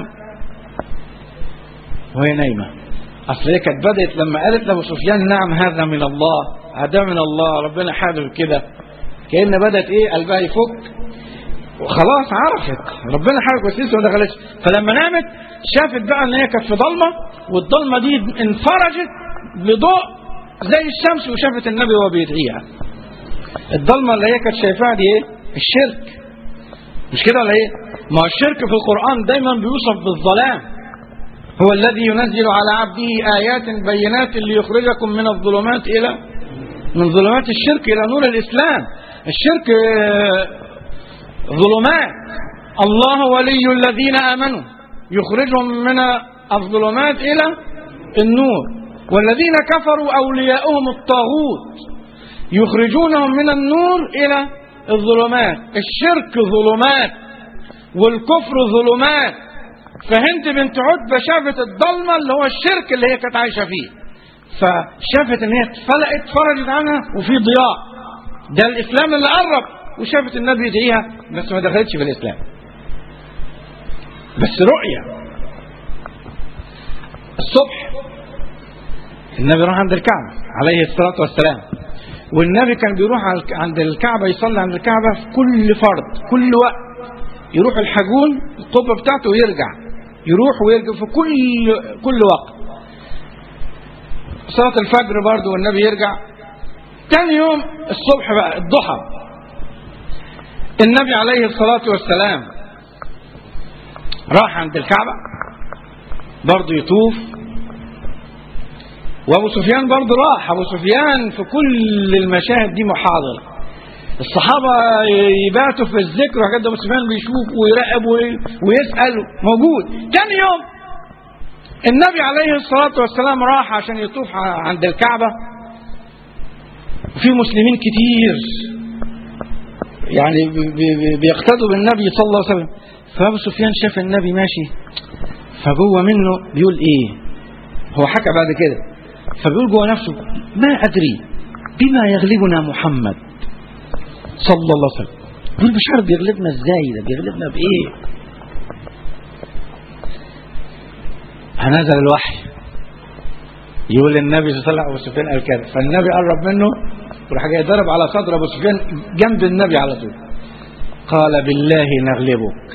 وهي نايمه اصل هي كانت بدات لما قالت لابو سفيان نعم هذا من الله هذا من الله ربنا حابب كده كأن بدات ايه قلبها يفك وخلاص عرفت ربنا حابب بس لسه ما دخلتش فلما نامت شافت بقى ان هي كانت في ضلمه والضلمه دي انفرجت بضوء زي الشمس وشافت النبي وهو بيدعيها الضلمه اللي هي كانت شايفاها دي ايه الشرك مش كده ولا ايه ما هو الشرك في القران دايما بيوصف بالظلام هو الذي ينزل على عبده آيات بينات ليخرجكم من الظلمات إلى من ظلمات الشرك إلى نور الإسلام الشرك آه، ظلمات الله ولي الذين آمنوا يخرجهم من الظلمات إلى النور والذين كفروا أولياؤهم الطاغوت يخرجونهم من النور إلى الظلمات الشرك ظلمات والكفر ظلمات فهند بنت عتبة شافت الضلمة اللي هو الشرك اللي هي كانت عايشة فيه فشافت ان هي اتفلقت فرجت عنها وفي ضياء ده الاسلام اللي قرب وشافت النبي يدعيها بس ما دخلتش في الاسلام بس رؤية الصبح النبي راح عند الكعبة عليه الصلاة والسلام والنبي كان بيروح على- عند الكعبة يصلي عند الكعبة في كل فرض كل وقت يروح الحجون القبة بتاعته ويرجع يروح ويرجع في كل كل وقت صلاة الفجر برضه والنبي يرجع تاني يوم الصبح بقى الضحى النبي عليه الصلاة والسلام راح عند الكعبة برضه يطوف وابو سفيان برضه راح ابو سفيان في كل المشاهد دي محاضر الصحابة يباتوا في الذكر وحاجات ده ابو سفيان بيشوف ويراقب وي- ويسأل موجود تاني يوم النبي عليه الصلاة والسلام راح عشان يطوف ع- عند الكعبة في مسلمين كتير يعني بي- بي- بيقتدوا بالنبي صلى الله عليه وسلم فابو سفيان شاف النبي ماشي فجوه منه بيقول ايه هو حكى بعد كده فبيقول جوه نفسه ما ادري بما يغلبنا محمد صلى الله عليه وسلم يقول بشار بيغلبنا ازاي ده بيغلبنا بايه هنزل الوحي يقول النبي صلى الله عليه وسلم ابو سفيان قال كده فالنبي قرب منه وراح جاي ضرب على صدر ابو سفيان جنب النبي على طول قال بالله نغلبك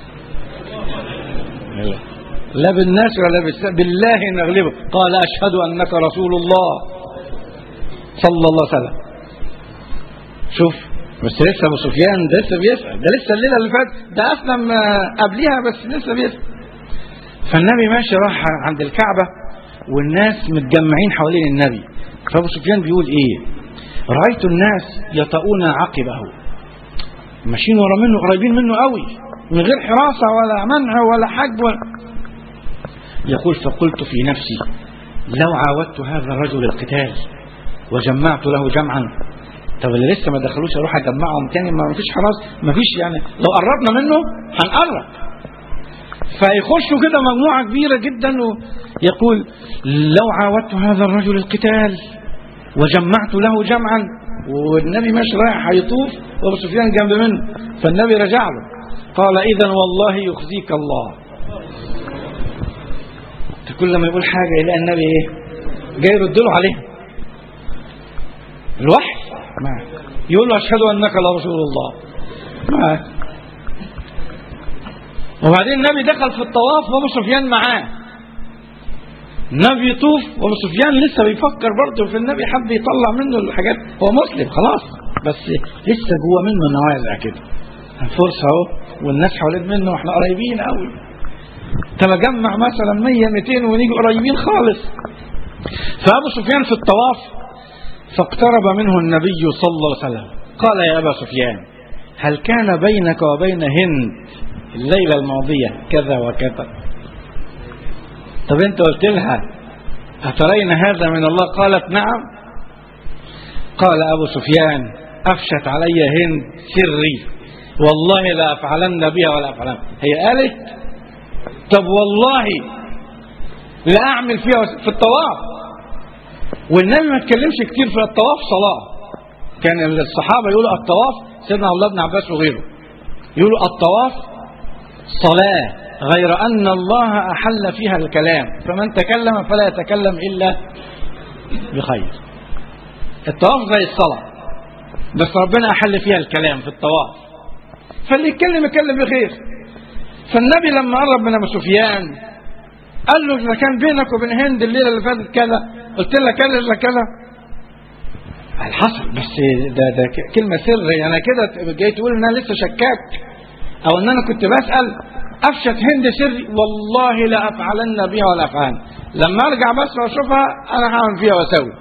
لا بالناس ولا بالس... بالله نغلبك قال اشهد انك رسول الله صلى الله عليه وسلم شوف بس لسه ابو سفيان ده لسه بيسال ده لسه الليله اللي فاتت ده اسلم آه، قبليها بس لسه بيسال فالنبي ماشي راح عند الكعبه والناس متجمعين حوالين النبي فابو سفيان بيقول ايه رايت الناس يطؤون عقبه ماشيين ورا منه قريبين منه قوي من غير حراسه ولا منع ولا حجب ولا يقول فقلت في نفسي لو عاودت هذا الرجل القتال وجمعت له جمعا طب اللي لسه ما دخلوش اروح اجمعهم تاني ما فيش حراس ما فيش يعني لو قربنا منه هنقرب فيخشوا كده مجموعة كبيرة جدا ويقول لو عاودت هذا الرجل القتال وجمعت له جمعا والنبي ماشي رايح هيطوف وابو سفيان جنب منه فالنبي رجع له قال اذا والله يخزيك الله كل ما يقول حاجة يلاقي النبي ايه جاي يرد له عليها الوحي معك يقول له اشهد انك لرسول الله معك وبعدين النبي دخل في الطواف وابو سفيان معاه النبي يطوف وابو سفيان لسه بيفكر برضه في النبي حب يطلع منه الحاجات هو مسلم خلاص بس لسه جوه منه نوازع كده فرصه اهو والناس حوالين منه واحنا قريبين قوي تجمع مثلا 100 200 ونيجي قريبين خالص فابو سفيان في الطواف فاقترب منه النبي صلى الله عليه وسلم قال يا ابا سفيان هل كان بينك وبين هند الليله الماضيه كذا وكذا طب انت قلت لها اترين هذا من الله قالت نعم قال ابو سفيان افشت علي هند سري والله لا افعلن بها ولا افعلن هي قالت طب والله لا اعمل فيها في الطواف والنبي ما اتكلمش كتير في الطواف صلاه كان الصحابه يقولوا الطواف سيدنا عبد الله بن عباس وغيره يقولوا الطواف صلاه غير ان الله احل فيها الكلام فمن تكلم فلا يتكلم الا بخير الطواف زي الصلاه بس ربنا احل فيها الكلام في الطواف فاللي يتكلم يتكلم بخير فالنبي لما قرب من ابو سفيان قال له اذا كان بينك وبين هند الليله اللي فاتت كذا قلت لها كذا الا كذا قال حصل بس ده ده كلمه سر انا كده جاي تقول ان انا لسه شكاك او ان انا كنت بسال افشت هند سري والله لا افعلن بها ولا افعلن لما ارجع بس واشوفها انا هعمل فيها واسوي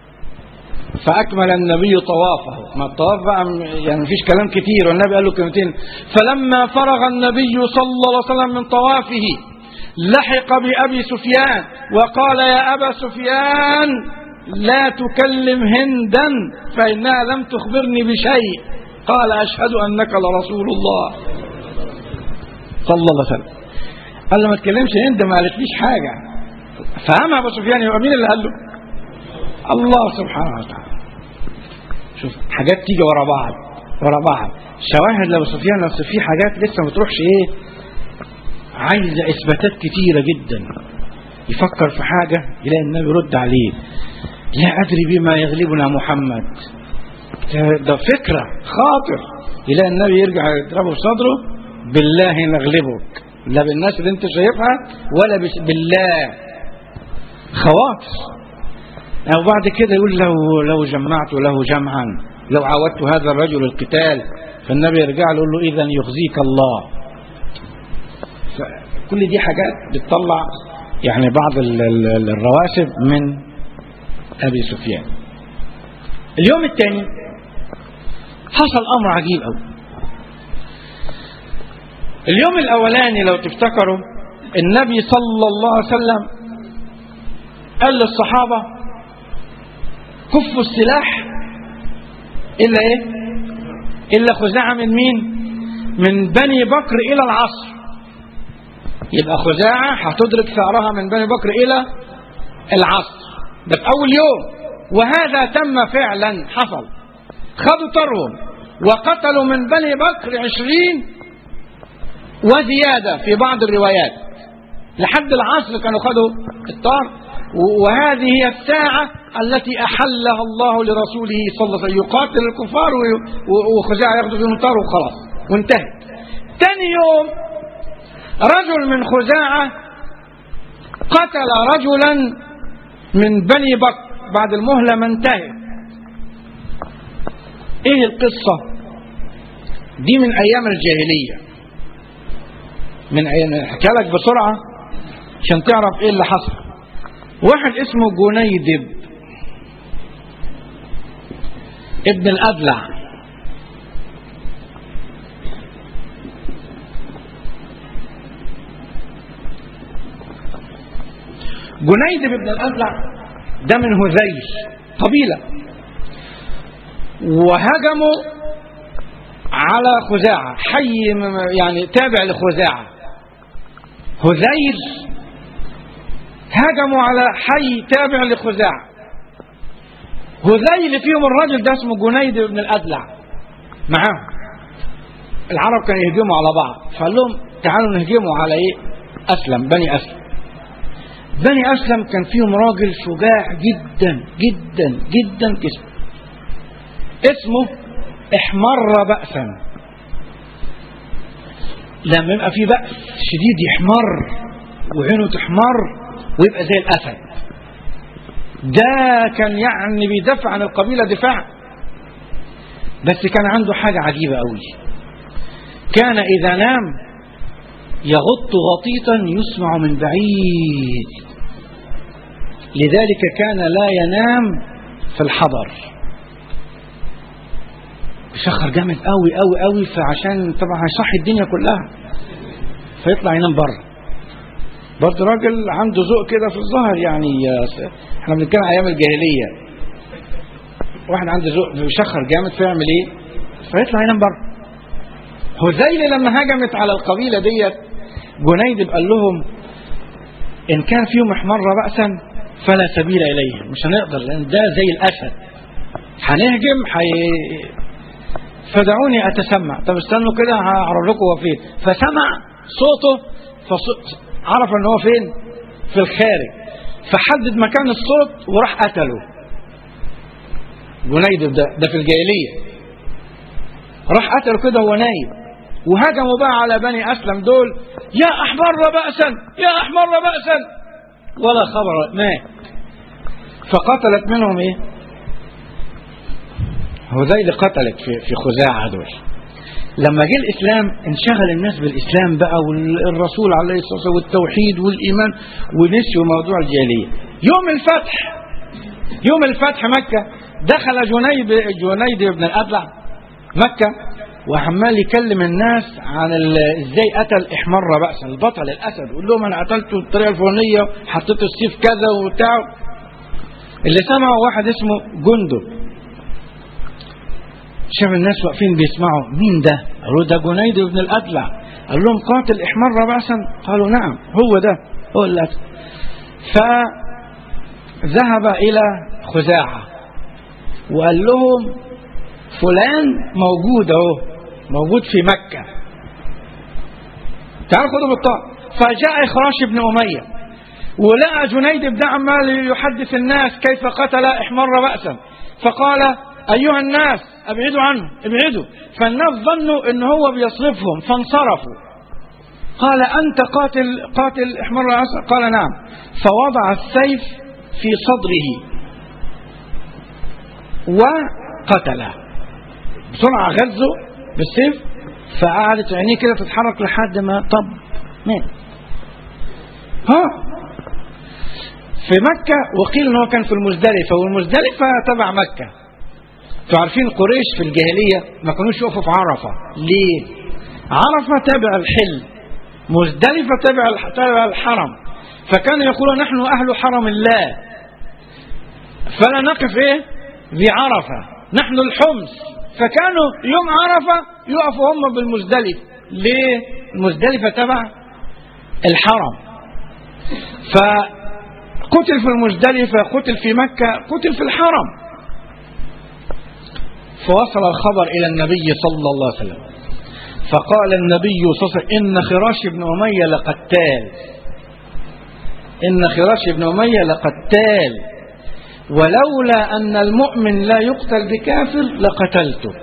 فأكمل النبي طوافه ما الطواف بقى يعني مفيش كلام كتير والنبي قال له كلمتين فلما فرغ النبي صلى الله عليه وسلم من طوافه لحق بأبي سفيان وقال يا أبا سفيان لا تكلم هندا فإنها لم تخبرني بشيء قال أشهد أنك لرسول الله صلى الله عليه وسلم قال له ما تكلمش هند ما قالتليش حاجة فهم أبو سفيان يبقى مين اللي قال له الله سبحانه وتعالى شوف حاجات تيجي ورا بعض ورا بعض شواهد لو سفيان لو في حاجات لسه ما تروحش ايه عايزه اثباتات كتيره جدا يفكر في حاجه يلاقي النبي يرد عليه لا ادري بما يغلبنا محمد ده, ده فكره خاطر يلاقي النبي يرجع يضربه في صدره بالله نغلبك لا بالناس اللي انت شايفها ولا بالله خواطر أو بعد كده يقول لو لو جمعت له جمعا لو عاودت هذا الرجل القتال فالنبي يرجع له يقول له إذا يخزيك الله كل دي حاجات بتطلع يعني بعض الرواسب من أبي سفيان اليوم الثاني حصل أمر عجيب أوي اليوم الأولاني لو تفتكروا النبي صلى الله عليه وسلم قال للصحابة كفوا السلاح إلا إيه إلا خزاعة من مين من بني بكر إلى العصر يبقى خزاعة هتدرك ثأرها من بني بكر إلى العصر ده في أول يوم وهذا تم فعلا حصل خدوا طرهم وقتلوا من بني بكر عشرين وزيادة في بعض الروايات لحد العصر كانوا خدوا الطار وهذه هي الساعة التي أحلها الله لرسوله صلى الله عليه وسلم يقاتل الكفار وخزاعة ياخذوا فيهم طار وخلاص وانتهت تاني يوم رجل من خزاعة قتل رجلا من بني بكر بعد المهلة ما انتهت ايه القصة دي من ايام الجاهلية من ايام احكي لك بسرعة عشان تعرف ايه اللي حصل واحد اسمه جنيدب ابن الأدلع جنيدب ابن الأدلع ده من هذيل قبيلة وهجموا على خزاعة حي يعني تابع لخزاعة هذيل هجموا على حي تابع لخزاعة هذيل فيهم الرجل ده اسمه جنيد بن الأدلع معاهم العرب كانوا يهجموا على بعض فقال لهم تعالوا نهجموا على ايه أسلم بني أسلم بني أسلم كان فيهم راجل شجاع جدا جدا جدا اسمه اسمه احمر بأسا لما يبقى في بأس شديد يحمر وعينه تحمر ويبقى زي الأسد ده كان يعني بيدافع عن القبيلة دفاع بس كان عنده حاجة عجيبة قوي كان إذا نام يغط غطيطا يسمع من بعيد لذلك كان لا ينام في الحضر بيشخر جامد قوي قوي قوي فعشان طبعا هيصحي الدنيا كلها فيطلع ينام بره برضه راجل عنده ذوق كده في الظهر يعني احنا بنتكلم ايام الجاهليه واحد عنده ذوق بيشخر جامد فيعمل ايه؟ فيطلع ينام بره هذيل لما هجمت على القبيله ديت جنيد قال لهم ان كان فيهم احمر بأسا فلا سبيل اليه مش هنقدر لان ده زي الاسد هنهجم حي... فدعوني اتسمع طب استنوا كده هعرف لكم هو فين فسمع صوته فص... عرف ان هو فين في الخارج فحدد مكان الصوت وراح قتله جنيد ده ده في الجاهليه راح قتله كده وهو نايم وهجموا بقى على بني اسلم دول يا احمر بأسا يا احمر بأسا ولا خبر مات فقتلت منهم ايه هذيل قتلت في في خزاعة دول لما جه الإسلام انشغل الناس بالإسلام بقى والرسول عليه الصلاة والسلام والتوحيد والإيمان ونسيوا موضوع الجاهلية يوم الفتح يوم الفتح مكة دخل جنيد جنيد بن الأبلع مكة وعمال يكلم الناس عن ازاي قتل احمر بأسا البطل الاسد يقول لهم انا قتلته بالطريقه الفلانيه حطيت السيف كذا وبتاع اللي سمعه واحد اسمه جندب شاف الناس واقفين بيسمعوا مين ده؟ قالوا ده جنيد بن الأدلع قال لهم قاتل احمر بأسا قالوا نعم هو ده هو اللي قتل فذهب إلى خزاعة وقال لهم فلان موجود اهو موجود في مكة تعالوا خدوا بالطاقة فجاء إخراش بن أمية ولقى جنيد بن عمال يحدث الناس كيف قتل احمر بأسا فقال أيها الناس ابعدوا عنه ابعدوا فالناس ظنوا ان هو بيصرفهم فانصرفوا قال أنت قاتل قاتل احمر بأسا قال نعم فوضع السيف في صدره وقتله بسرعة غزه بالسيف فقعدت عينيه كده تتحرك لحد ما طب مات ها في مكة وقيل ان هو كان في المزدلفة والمزدلفة تبع مكة انتوا عارفين قريش في الجاهلية ما كانوش يقفوا في عرفة ليه عرفة تابع الحل مزدلفة تابع تابع الحرم فكانوا يقولون نحن أهل حرم الله فلا نقف ايه بعرفة نحن الحمص فكانوا يوم عرفة يقفوا هم بالمزدلف ليه المزدلفة تبع الحرم فقتل في المزدلفة قتل في مكة قتل في الحرم فوصل الخبر إلى النبي صلى الله عليه وسلم فقال النبي صلى الله عليه وسلم إن خراش بن أمية لقتال إن خراش بن أمية لقتال ولولا أن المؤمن لا يقتل بكافر لقتلته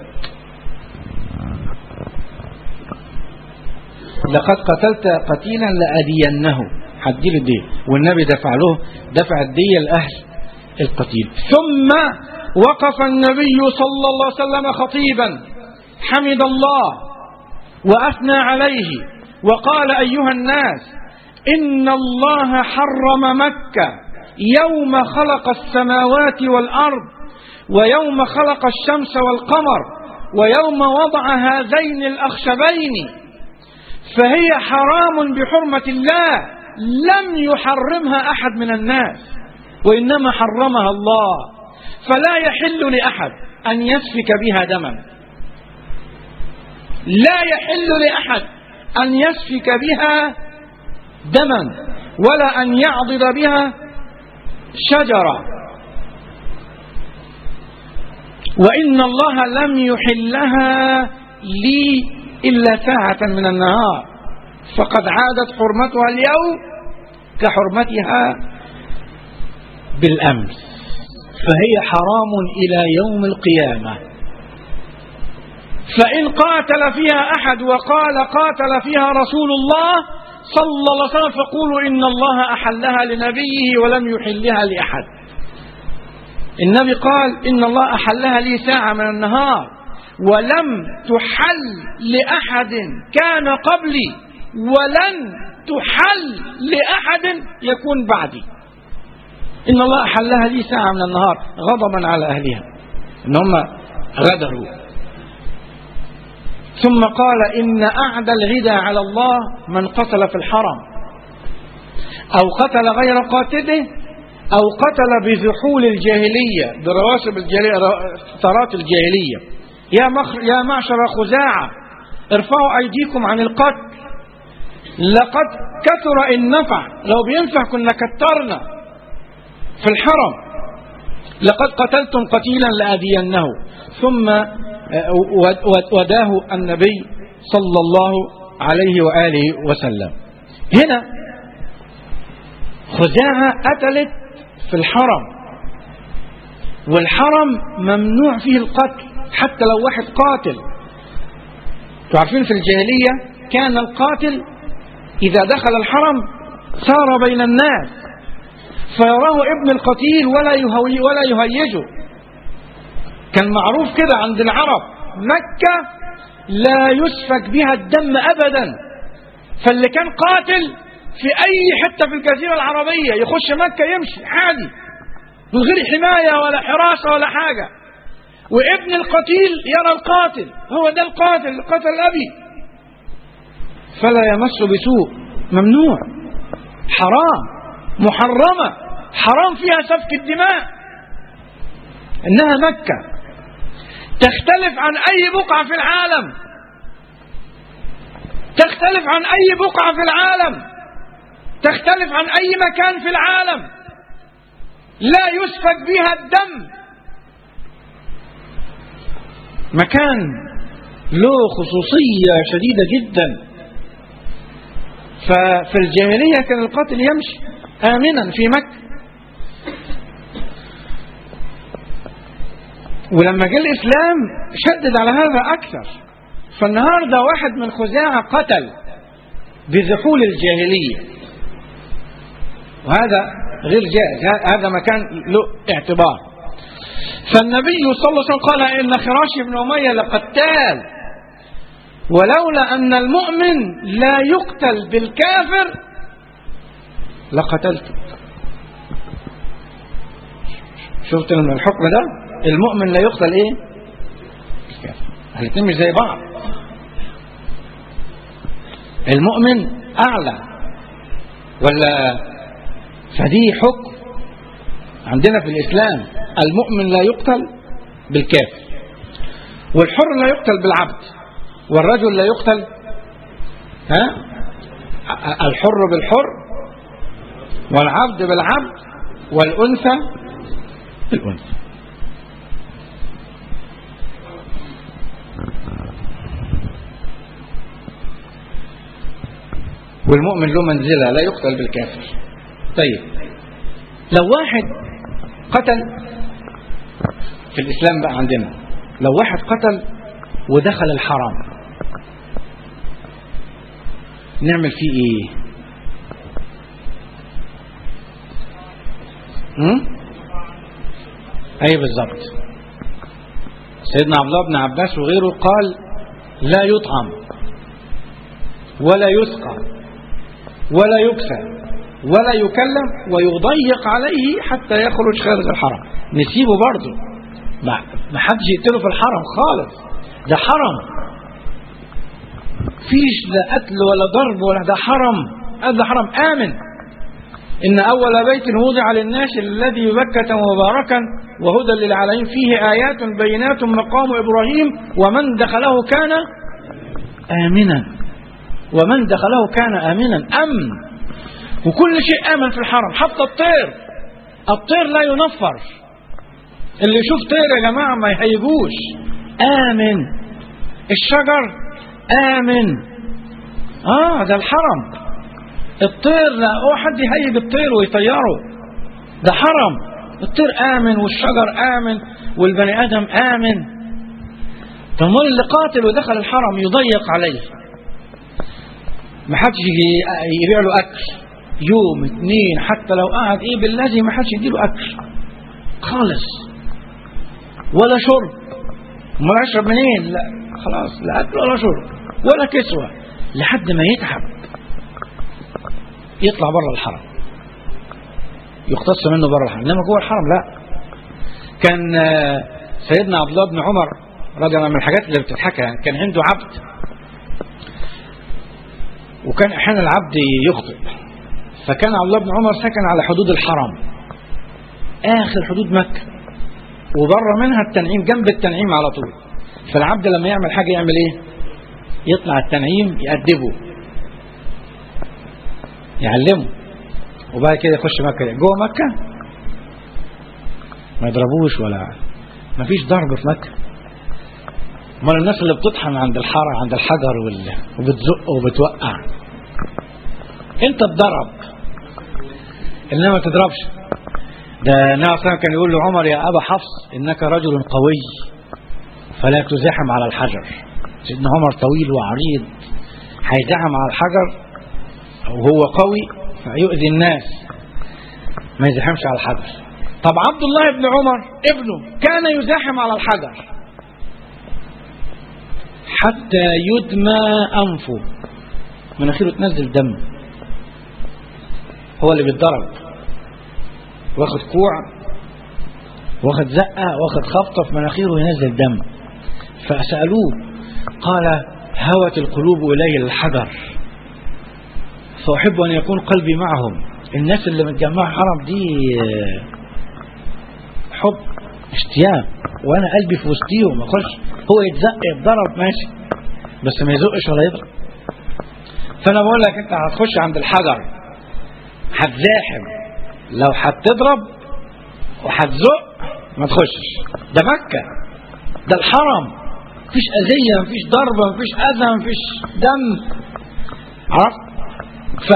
لقد قتلت قتيلا لأدينه هدي له الدية والنبي دفع له دفع الدية لأهل القتيل ثم وقف النبي صلى الله عليه وسلم خطيبا حمد الله وأثنى عليه وقال أيها الناس إن الله حرم مكة يوم خلق السماوات والأرض ويوم خلق الشمس والقمر ويوم وضع هذين الأخشبين فهي حرام بحرمة الله لم يحرمها أحد من الناس وإنما حرمها الله فلا يحل لأحد أن يسفك بها دما لا يحل لأحد أن يسفك بها دما ولا أن يعضد بها شجرة وإن الله لم يحلها لي إلا ساعة من النهار فقد عادت حرمتها اليوم كحرمتها بالأمس فهي حرام إلى يوم القيامة فإن قاتل فيها أحد وقال قاتل فيها رسول الله صلى الله عليه وسلم فقولوا إن الله أحلها لنبيه ولم يحلها لأحد النبي قال إن الله أحلها لي ساعة من النهار ولم تحل لأحد كان قبلي ولن تحل لأحد يكون بعدي إن الله أحلها لي ساعة من النهار غضبا على أهلها إن هم غدروا ثم قال إن أعدى العدى على الله من قتل في الحرم أو قتل غير قاتله أو قتل بذحول الجاهلية برواسب الجاهلية ثرات الجاهلية يا, مخ... يا معشر خزاعة ارفعوا أيديكم عن القتل لقد كثر إن نفع لو بينفع كنا كترنا في الحرم لقد قتلتم قتيلا لأدينه ثم وداه النبي صلى الله عليه وآله وسلم هنا خزاعة قتلت في الحرم والحرم ممنوع فيه القتل حتى لو واحد قاتل تعرفين في الجاهلية كان القاتل إذا دخل الحرم صار بين الناس فيراه ابن القتيل ولا يهوي ولا يهيجه كان معروف كده عند العرب مكة لا يسفك بها الدم أبدا فاللي كان قاتل في أي حتة في الجزيرة العربية يخش مكة يمشي عادي من غير حماية ولا حراسة ولا حاجة وابن القتيل يرى القاتل هو ده القاتل اللي قتل أبي فلا يمس بسوء ممنوع حرام محرمة حرام فيها سفك الدماء إنها مكة تختلف عن أي بقعة في العالم تختلف عن أي بقعة في العالم تختلف عن أي مكان في العالم لا يسفك بها الدم مكان له خصوصية شديدة جدا ففي الجاهلية كان القاتل يمشي آمنا في مكة ولما جاء الإسلام شدد على هذا أكثر فالنهاردة واحد من خزاعة قتل بذحول الجاهلية وهذا غير جائز هذا مكان له اعتبار فالنبي صلى الله عليه وسلم قال إن خراش بن أمية لقتال ولولا أن المؤمن لا يقتل بالكافر لقتلته شفت من الحكم ده المؤمن لا يقتل ايه الاثنين مش زي بعض المؤمن اعلى ولا فدي حكم عندنا في الاسلام المؤمن لا يقتل بالكافر والحر لا يقتل بالعبد والرجل لا يقتل ها الحر بالحر والعبد بالعبد والأنثى بالأنثى والمؤمن له منزلة لا يقتل بالكافر طيب لو واحد قتل في الإسلام بقى عندنا لو واحد قتل ودخل الحرام نعمل فيه ايه هم؟ اي بالظبط سيدنا عبد الله بن عباس وغيره قال لا يطعم ولا يسقى ولا يكسى ولا يكلم ويضيق عليه حتى يخرج خارج الحرم نسيبه برضه ما ما حدش يقتله في الحرم خالص ده حرم فيش لا قتل ولا ضرب ولا ده حرم هذا حرم آمن إن أول بيت وضع للناس الذي ببكة مباركا وهدى للعالمين فيه آيات بينات مقام إبراهيم ومن دخله كان آمنا ومن دخله كان آمنا أمن وكل شيء آمن في الحرم حتى الطير الطير لا ينفر اللي يشوف طير يا جماعة ما يهيجوش آمن الشجر آمن آه ده الحرم الطير لا هو حد يهيج الطير ويطيره ده حرم الطير آمن والشجر آمن والبني آدم آمن فالمال اللي قاتل ودخل الحرم يضيق عليه ما حدش يجي يبيع له أكل يوم اتنين حتى لو قعد ايه بالذي ما حدش يديله أكل خالص ولا شرب ما يشرب منين لا خلاص لا أكل ولا شرب ولا كسوة لحد ما يتعب يطلع بره الحرم يقتص منه بره الحرم انما جوه الحرم لا كان سيدنا عبد الله بن عمر رضي الله عنه من الحاجات اللي بتضحكها كان عنده عبد وكان احيانا العبد يخطئ فكان عبد الله بن عمر سكن على حدود الحرم اخر حدود مكه وبره منها التنعيم جنب التنعيم على طول فالعبد لما يعمل حاجه يعمل ايه يطلع التنعيم يأدبه يعلمه وبعد كده يخش مكة جوه مكة ما يضربوش ولا ما فيش ضرب في مكة امال الناس اللي بتطحن عند الحارة عند الحجر وال... وبتزق وبتوقع انت تضرب انما ما تضربش ده النبي صلى كان يقول لعمر يا ابا حفص انك رجل قوي فلا تزاحم على الحجر سيدنا عمر طويل وعريض هيزاحم على الحجر وهو قوي فيؤذي الناس ما يزاحمش على الحجر طب عبد الله بن عمر ابنه كان يزاحم على الحجر حتى يدمى أنفه مناخيره تنزل دم هو اللي بيتضرب واخد كوع واخد زقة واخد خبطة في مناخيره ينزل دم فسألوه قال هوت القلوب إلي الحجر فأحب أن يكون قلبي معهم الناس اللي متجمعة حرم دي حب اشتياق وأنا قلبي في وسطيهم أخش هو يتزق يتضرب ماشي بس ما يزقش ولا يضرب فأنا بقول لك أنت هتخش عند الحجر هتزاحم لو هتضرب وهتزق ما تخشش ده مكة ده الحرم مفيش أذية مفيش ضربة مفيش أذى مفيش دم عرفت ف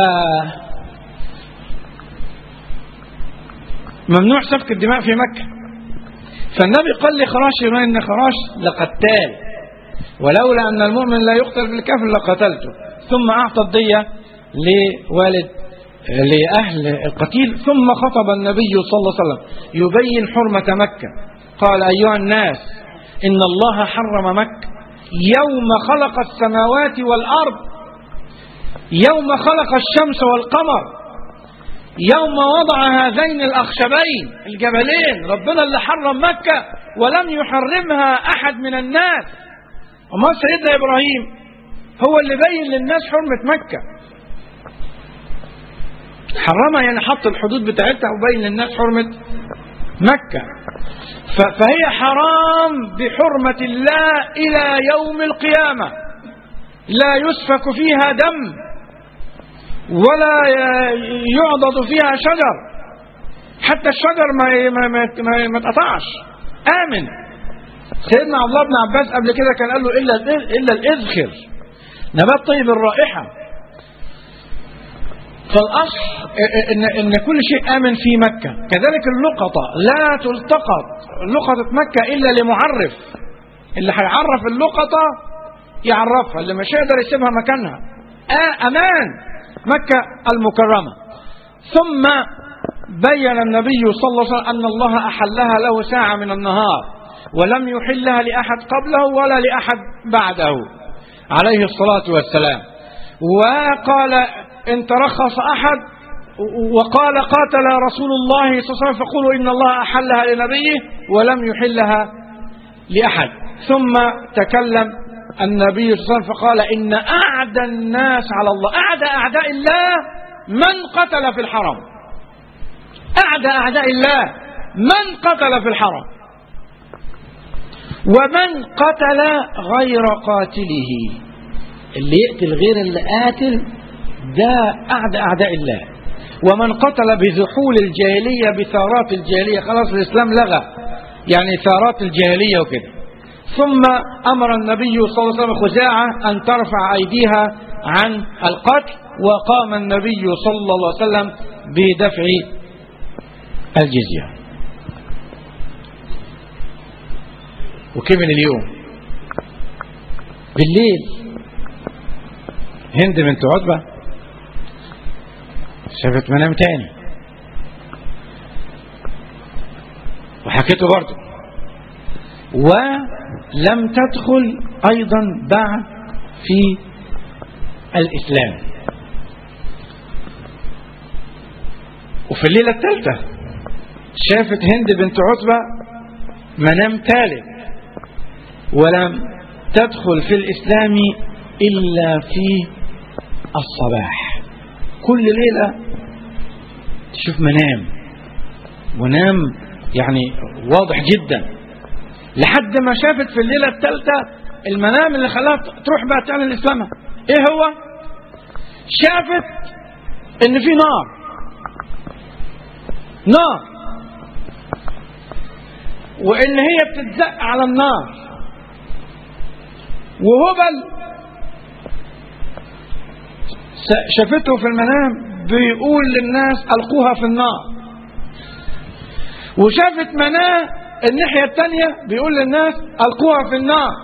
ممنوع سفك الدماء في مكة فالنبي قال لخراش إن خراش لقتال ولولا أن المؤمن لا يقتل بالكافر لقتلته ثم أعطى الدية لوالد لأهل القتيل ثم خطب النبي صلى الله عليه وسلم يبين حرمة مكة قال أيها الناس إن الله حرم مكة يوم خلق السماوات والأرض يوم خلق الشمس والقمر يوم وضع هذين الأخشبين الجبلين ربنا اللي حرم مكة ولم يحرمها أحد من الناس وما سيدنا إبراهيم هو اللي بين للناس حرمة مكة حرمها يعني حط الحدود بتاعتها وبين للناس حرمة مكة فهي حرام بحرمة الله إلى يوم القيامة لا يسفك فيها دم ولا يعضد فيها شجر حتى الشجر ما ما ما, ما, ما تقطعش آمن سيدنا عبد الله بن عباس قبل كده كان قال له إلا إلا الإذخر نبات طيب الرائحة فالأصل إن, إن كل شيء آمن في مكة كذلك اللقطة لا تلتقط لقطة مكة إلا لمعرف اللي هيعرف اللقطة يعرفها اللي مش هيقدر يسيبها مكانها آه أمان مكة المكرمة ثم بين النبي صلى الله عليه وسلم أن الله أحلها له ساعة من النهار ولم يحلها لأحد قبله ولا لأحد بعده عليه الصلاة والسلام وقال إن ترخص أحد وقال قاتل رسول الله صلى الله عليه وسلم فقولوا إن الله أحلها لنبيه ولم يحلها لأحد ثم تكلم النبي صلى الله عليه وسلم فقال إن أعدى الناس على الله أعدى أعداء الله من قتل في الحرم أعدى أعداء الله من قتل في الحرم ومن قتل غير قاتله اللي يقتل غير اللي قاتل ده أعدى أعداء الله ومن قتل بذحول الجاهلية بثارات الجاهلية خلاص الإسلام لغى يعني ثارات الجاهلية وكده ثم أمر النبي صلى الله عليه وسلم خزاعة أن ترفع أيديها عن القتل وقام النبي صلى الله عليه وسلم بدفع الجزية وكمل اليوم بالليل هند بنت عتبة شافت منام تاني وحكيته برضه ولم تدخل أيضا بعد في الإسلام وفي الليلة الثالثة شافت هند بنت عتبة منام ثالث ولم تدخل في الإسلام إلا في الصباح كل ليلة تشوف منام ونام يعني واضح جدا لحد ما شافت في الليلة الثالثة المنام اللي خلاها تروح بقى تعلن إسلامها إيه هو؟ شافت إن في نار نار وإن هي بتتزق على النار وهبل شافته في المنام بيقول للناس ألقوها في النار وشافت مناه الناحية الثانية بيقول للناس ألقوها في النار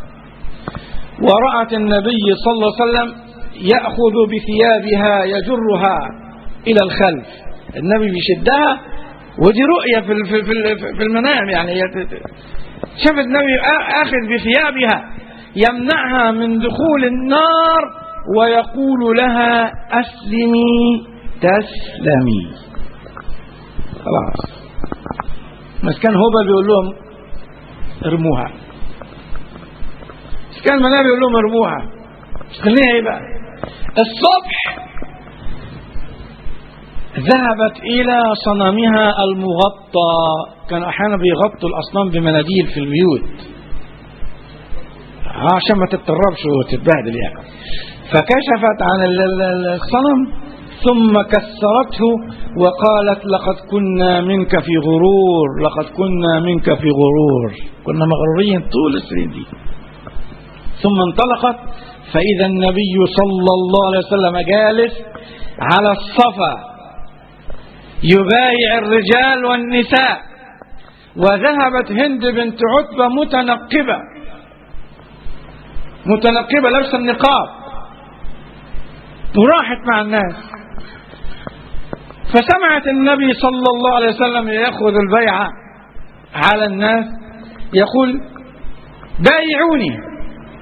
ورأت النبي صلى الله عليه وسلم يأخذ بثيابها يجرها إلى الخلف النبي بيشدها ودي رؤية في في في في المنام يعني شاف النبي آخذ بثيابها يمنعها من دخول النار ويقول لها أسلمي تسلمي خلاص بس كان هو بيقول لهم ارموها بس كان المنام بيقول لهم ارموها خليها ايه بقى الصبح ذهبت إلى صنمها المغطى كانوا أحيانا بيغطوا الأصنام بمناديل في البيوت عشان ما تتطربش وتتبهدل يعني فكشفت عن الصنم ثم كسرته وقالت لقد كنا منك في غرور لقد كنا منك في غرور كنا مغرورين طول السنين دي ثم انطلقت فإذا النبي صلى الله عليه وسلم جالس على الصفا يبايع الرجال والنساء وذهبت هند بنت عتبة متنقبة متنقبة لابسة النقاب وراحت مع الناس فسمعت النبي صلى الله عليه وسلم يأخذ البيعة على الناس يقول بايعوني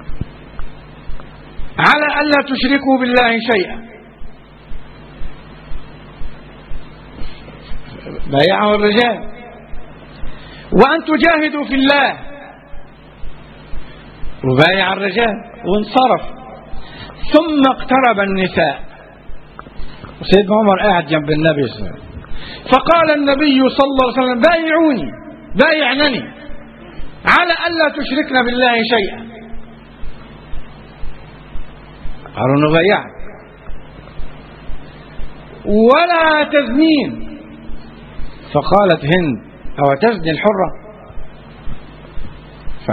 على ألا تشركوا بالله شيئا بايعه الرجال وأن تجاهدوا في الله وبايع الرجال وانصرف ثم اقترب النساء وسيدنا عمر قاعد جنب النبي صلى الله عليه وسلم فقال النبي صلى الله عليه وسلم بايعوني بايعنني على ألا تشركن بالله شيئا قالوا نبايعك ولا تزنين فقالت هند أو تزني الحرة ف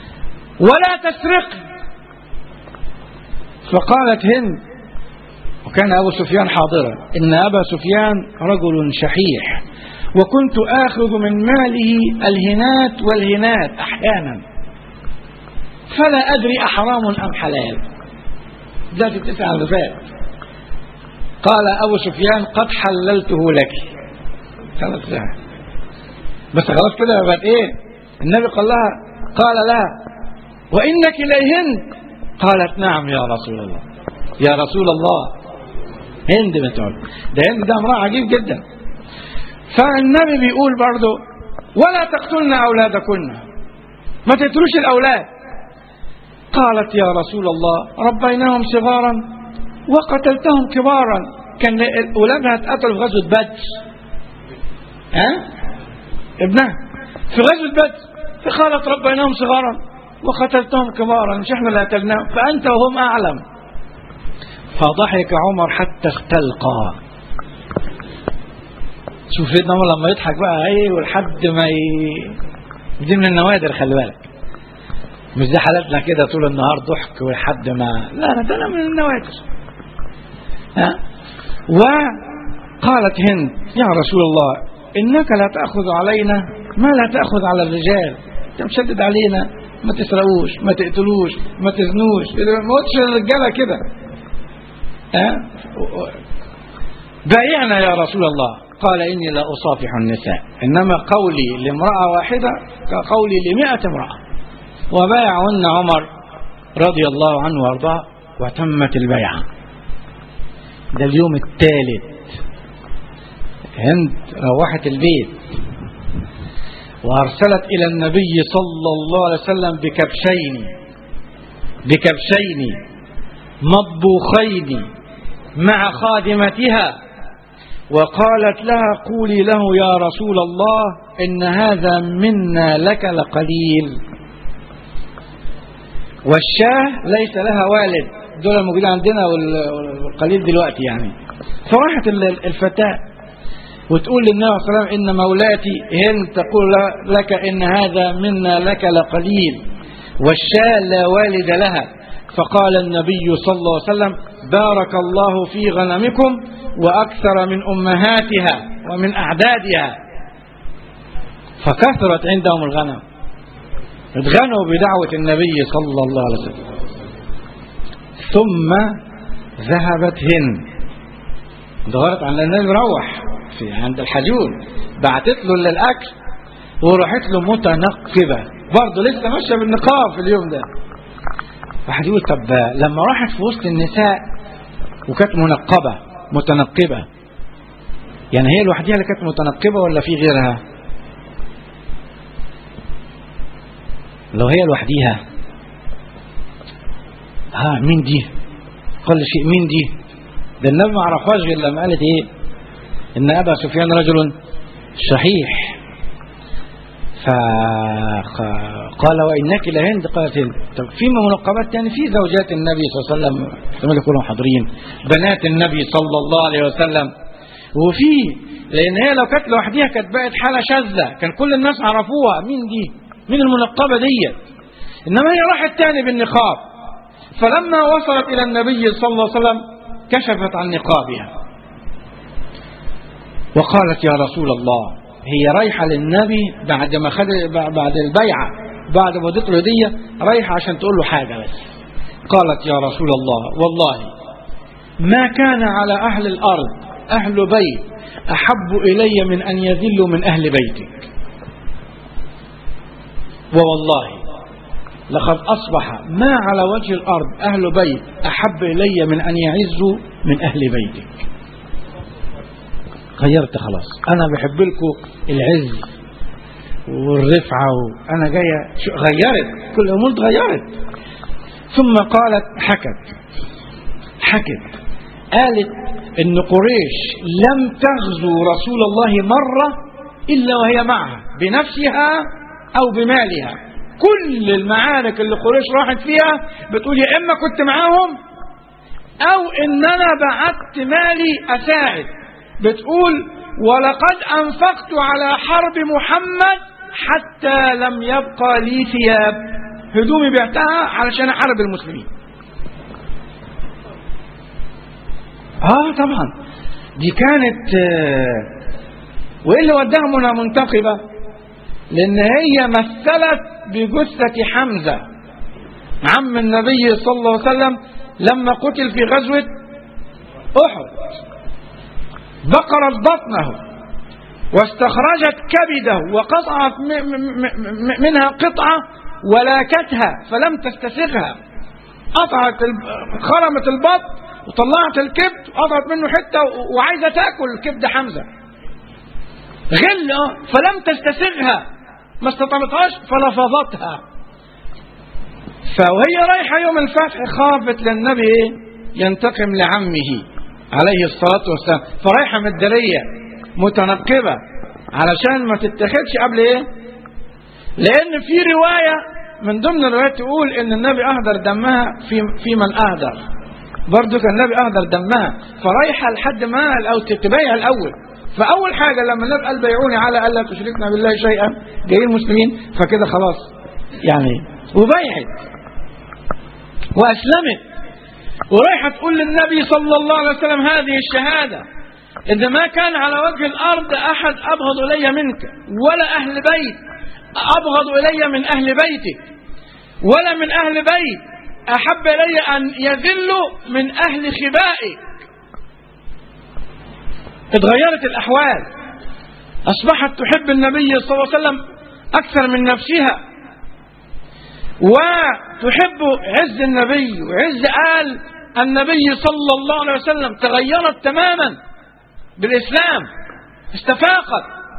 ولا تسرق فقالت هند وكان أبو سفيان حاضرا إن أبا سفيان رجل شحيح وكنت آخذ من ماله الهنات والهنات أحيانا فلا أدري أحرام أم حلال ده في التسعة اللي فات قال أبو سفيان قد حللته لك خلاص سهل. بس خلاص كده بقت إيه النبي قال لها قال لها وإنك لهند قالت نعم يا رسول الله يا رسول الله هند بنت عتبة ده هند ده امرأة عجيب جدا فالنبي بيقول برضه ولا تقتلن أولادكن ما تقتلوش الأولاد قالت يا رسول الله ربيناهم صغارا وقتلتهم كبارا كان أولادها اتقتلوا في غزوة بدر ها ابنها في غزوة بدر فقالت ربيناهم صغارا وقتلتهم كبارا مش احنا اللي قتلناهم فأنت وهم أعلم فضحك عمر حتى اختلقا شوف سيدنا عمر لما يضحك بقى ايه ولحد ما ي... دي من النوادر خلي بالك مش دي حالتنا كده طول النهار ضحك ولحد ما لا لا ده أنا من النوادر ها وقالت هند يا رسول الله انك لا تاخذ علينا ما لا تاخذ على الرجال انت مشدد علينا ما تسرقوش ما تقتلوش ما تزنوش ما قلتش الرجاله كده ها بايعنا يا رسول الله قال إني لا أصافح النساء إنما قولي لامرأة واحدة كقولي لمئة امرأة وبايعهن عمر رضي الله عنه وارضاه وتمت البيعة ده اليوم الثالث هند روحت البيت وأرسلت إلى النبي صلى الله عليه وسلم بكبشين بكبشين مطبوخين مع خادمتها وقالت لها قولي له يا رسول الله إن هذا منا لك لقليل والشاه ليس لها والد دول الموجودين عندنا والقليل دلوقتي يعني فراحت الفتاة وتقول للنبي صلى الله عليه وسلم إن مولاتي هند تقول لك إن هذا منا لك لقليل والشاه لا والد لها فقال النبي صلى الله عليه وسلم بارك الله في غنمكم وأكثر من أمهاتها ومن أعدادها فكثرت عندهم الغنم اتغنوا بدعوة النبي صلى الله عليه وسلم ثم ذهبت هند دورت على النبي روح في عند الحجون بعتت له للأكل وراحت له متنقبة برضه لسه ماشية بالنقاب في اليوم ده واحد يقول طب لما راحت في وسط النساء وكانت منقبة متنقبة يعني هي لوحدها اللي كانت متنقبة ولا في غيرها لو هي لوحديها ها مين دي قال شيء مين دي ده النبي ما عرفهاش غير لما قالت ايه ان ابا سفيان رجل شحيح فقال وانك لهند قالت هند طب في منقبات تاني في زوجات النبي صلى الله عليه وسلم كما يكونوا حاضرين بنات النبي صلى الله عليه وسلم وفي لان هي لو كانت لوحديها كانت بقت حاله شاذه كان كل الناس عرفوها مين دي مين المنقبه ديت انما هي راحت تاني بالنقاب فلما وصلت الى النبي صلى الله عليه وسلم كشفت عن نقابها وقالت يا رسول الله هي رايحة للنبي بعد ما خد بعد البيعة بعد ما ادته الهدية رايحة عشان تقول له حاجة بس قالت يا رسول الله والله ما كان على أهل الأرض أهل بيت أحب إلي من أن يذلوا من أهل بيتك ووالله لقد أصبح ما على وجه الأرض أهل بيت أحب إلي من أن يعزوا من أهل بيتك غيرت خلاص انا بحب لكم العز والرفعه وانا جايه غيرت كل الامور اتغيرت ثم قالت حكت حكت قالت ان قريش لم تغزو رسول الله مره الا وهي معها بنفسها او بمالها كل المعارك اللي قريش راحت فيها بتقول يا اما كنت معاهم او ان انا بعت مالي اساعد بتقول ولقد أنفقت على حرب محمد حتى لم يبقى لي ثياب هدومي بعتها علشان أحارب المسلمين اه طبعا دي كانت آه وايه اللي وداها منى منتقبه لان هي مثلت بجثه حمزه عم النبي صلى الله عليه وسلم لما قتل في غزوه احد بقرت بطنه واستخرجت كبده وقطعت منها قطعه ولاكتها فلم تستسغها قطعت خرمت البطن وطلعت الكبد وقطعت منه حته وعايزه تاكل كبد حمزه غل فلم تستسغها ما استطعمتهاش فلفظتها فوهي رايحه يوم الفتح خافت للنبي ايه ينتقم لعمه عليه الصلاه والسلام فرايحه مدريه متنقبه علشان ما تتخذش قبل ايه لان في روايه من ضمن الروايات تقول ان النبي اهدر دمها في في من اهدر برضه كان النبي اهدر دمها فرايحه لحد ما او تبايع الاول فاول حاجه لما النبي قال بيعوني على الا تشركنا بالله شيئا جايين مسلمين فكده خلاص يعني وبيعت واسلمت ورايحه تقول للنبي صلى الله عليه وسلم هذه الشهاده إن ما كان على وجه الأرض أحد أبغض إلي منك ولا أهل بيت أبغض إلي من أهل بيتك ولا من أهل بيت أحب إلي أن يذلوا من أهل خبائك اتغيرت الأحوال أصبحت تحب النبي صلى الله عليه وسلم أكثر من نفسها وتحب عز النبي وعز آل النبي صلى الله عليه وسلم تغيرت تماما بالإسلام استفاقت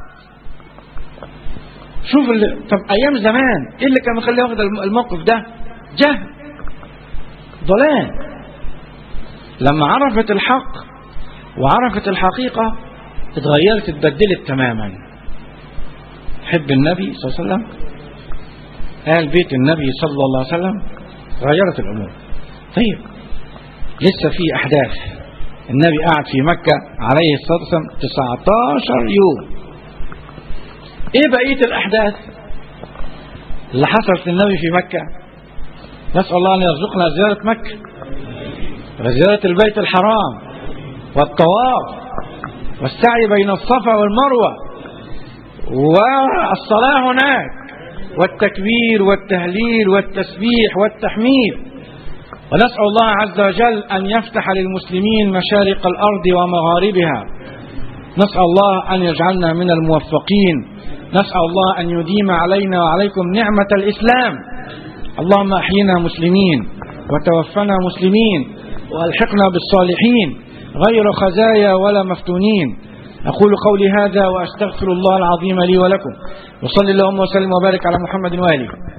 شوف اللي... طب أيام زمان إيه اللي كان مخليه واخد الموقف ده جهل ضلال لما عرفت الحق وعرفت الحقيقة اتغيرت اتبدلت تماما حب النبي صلى الله عليه وسلم قال بيت النبي صلى الله عليه وسلم غيرت الأمور طيب لسه في أحداث النبي قعد في مكة عليه الصلاة والسلام 19 يوم ايه بقية الأحداث اللي حصلت للنبي في مكة نسأل الله أن يرزقنا زيارة مكة وزيارة البيت الحرام والطواف والسعي بين الصفا والمروة والصلاة هناك والتكبير والتهليل والتسبيح والتحميد ونسأل الله عز وجل أن يفتح للمسلمين مشارق الأرض ومغاربها نسأل الله أن يجعلنا من الموفقين نسأل الله أن يديم علينا وعليكم نعمة الإسلام اللهم أحينا مسلمين وتوفنا مسلمين وألحقنا بالصالحين غير خزايا ولا مفتونين أقول قولي هذا وأستغفر الله العظيم لي ولكم وصلي اللهم وسلم وبارك على محمد وآله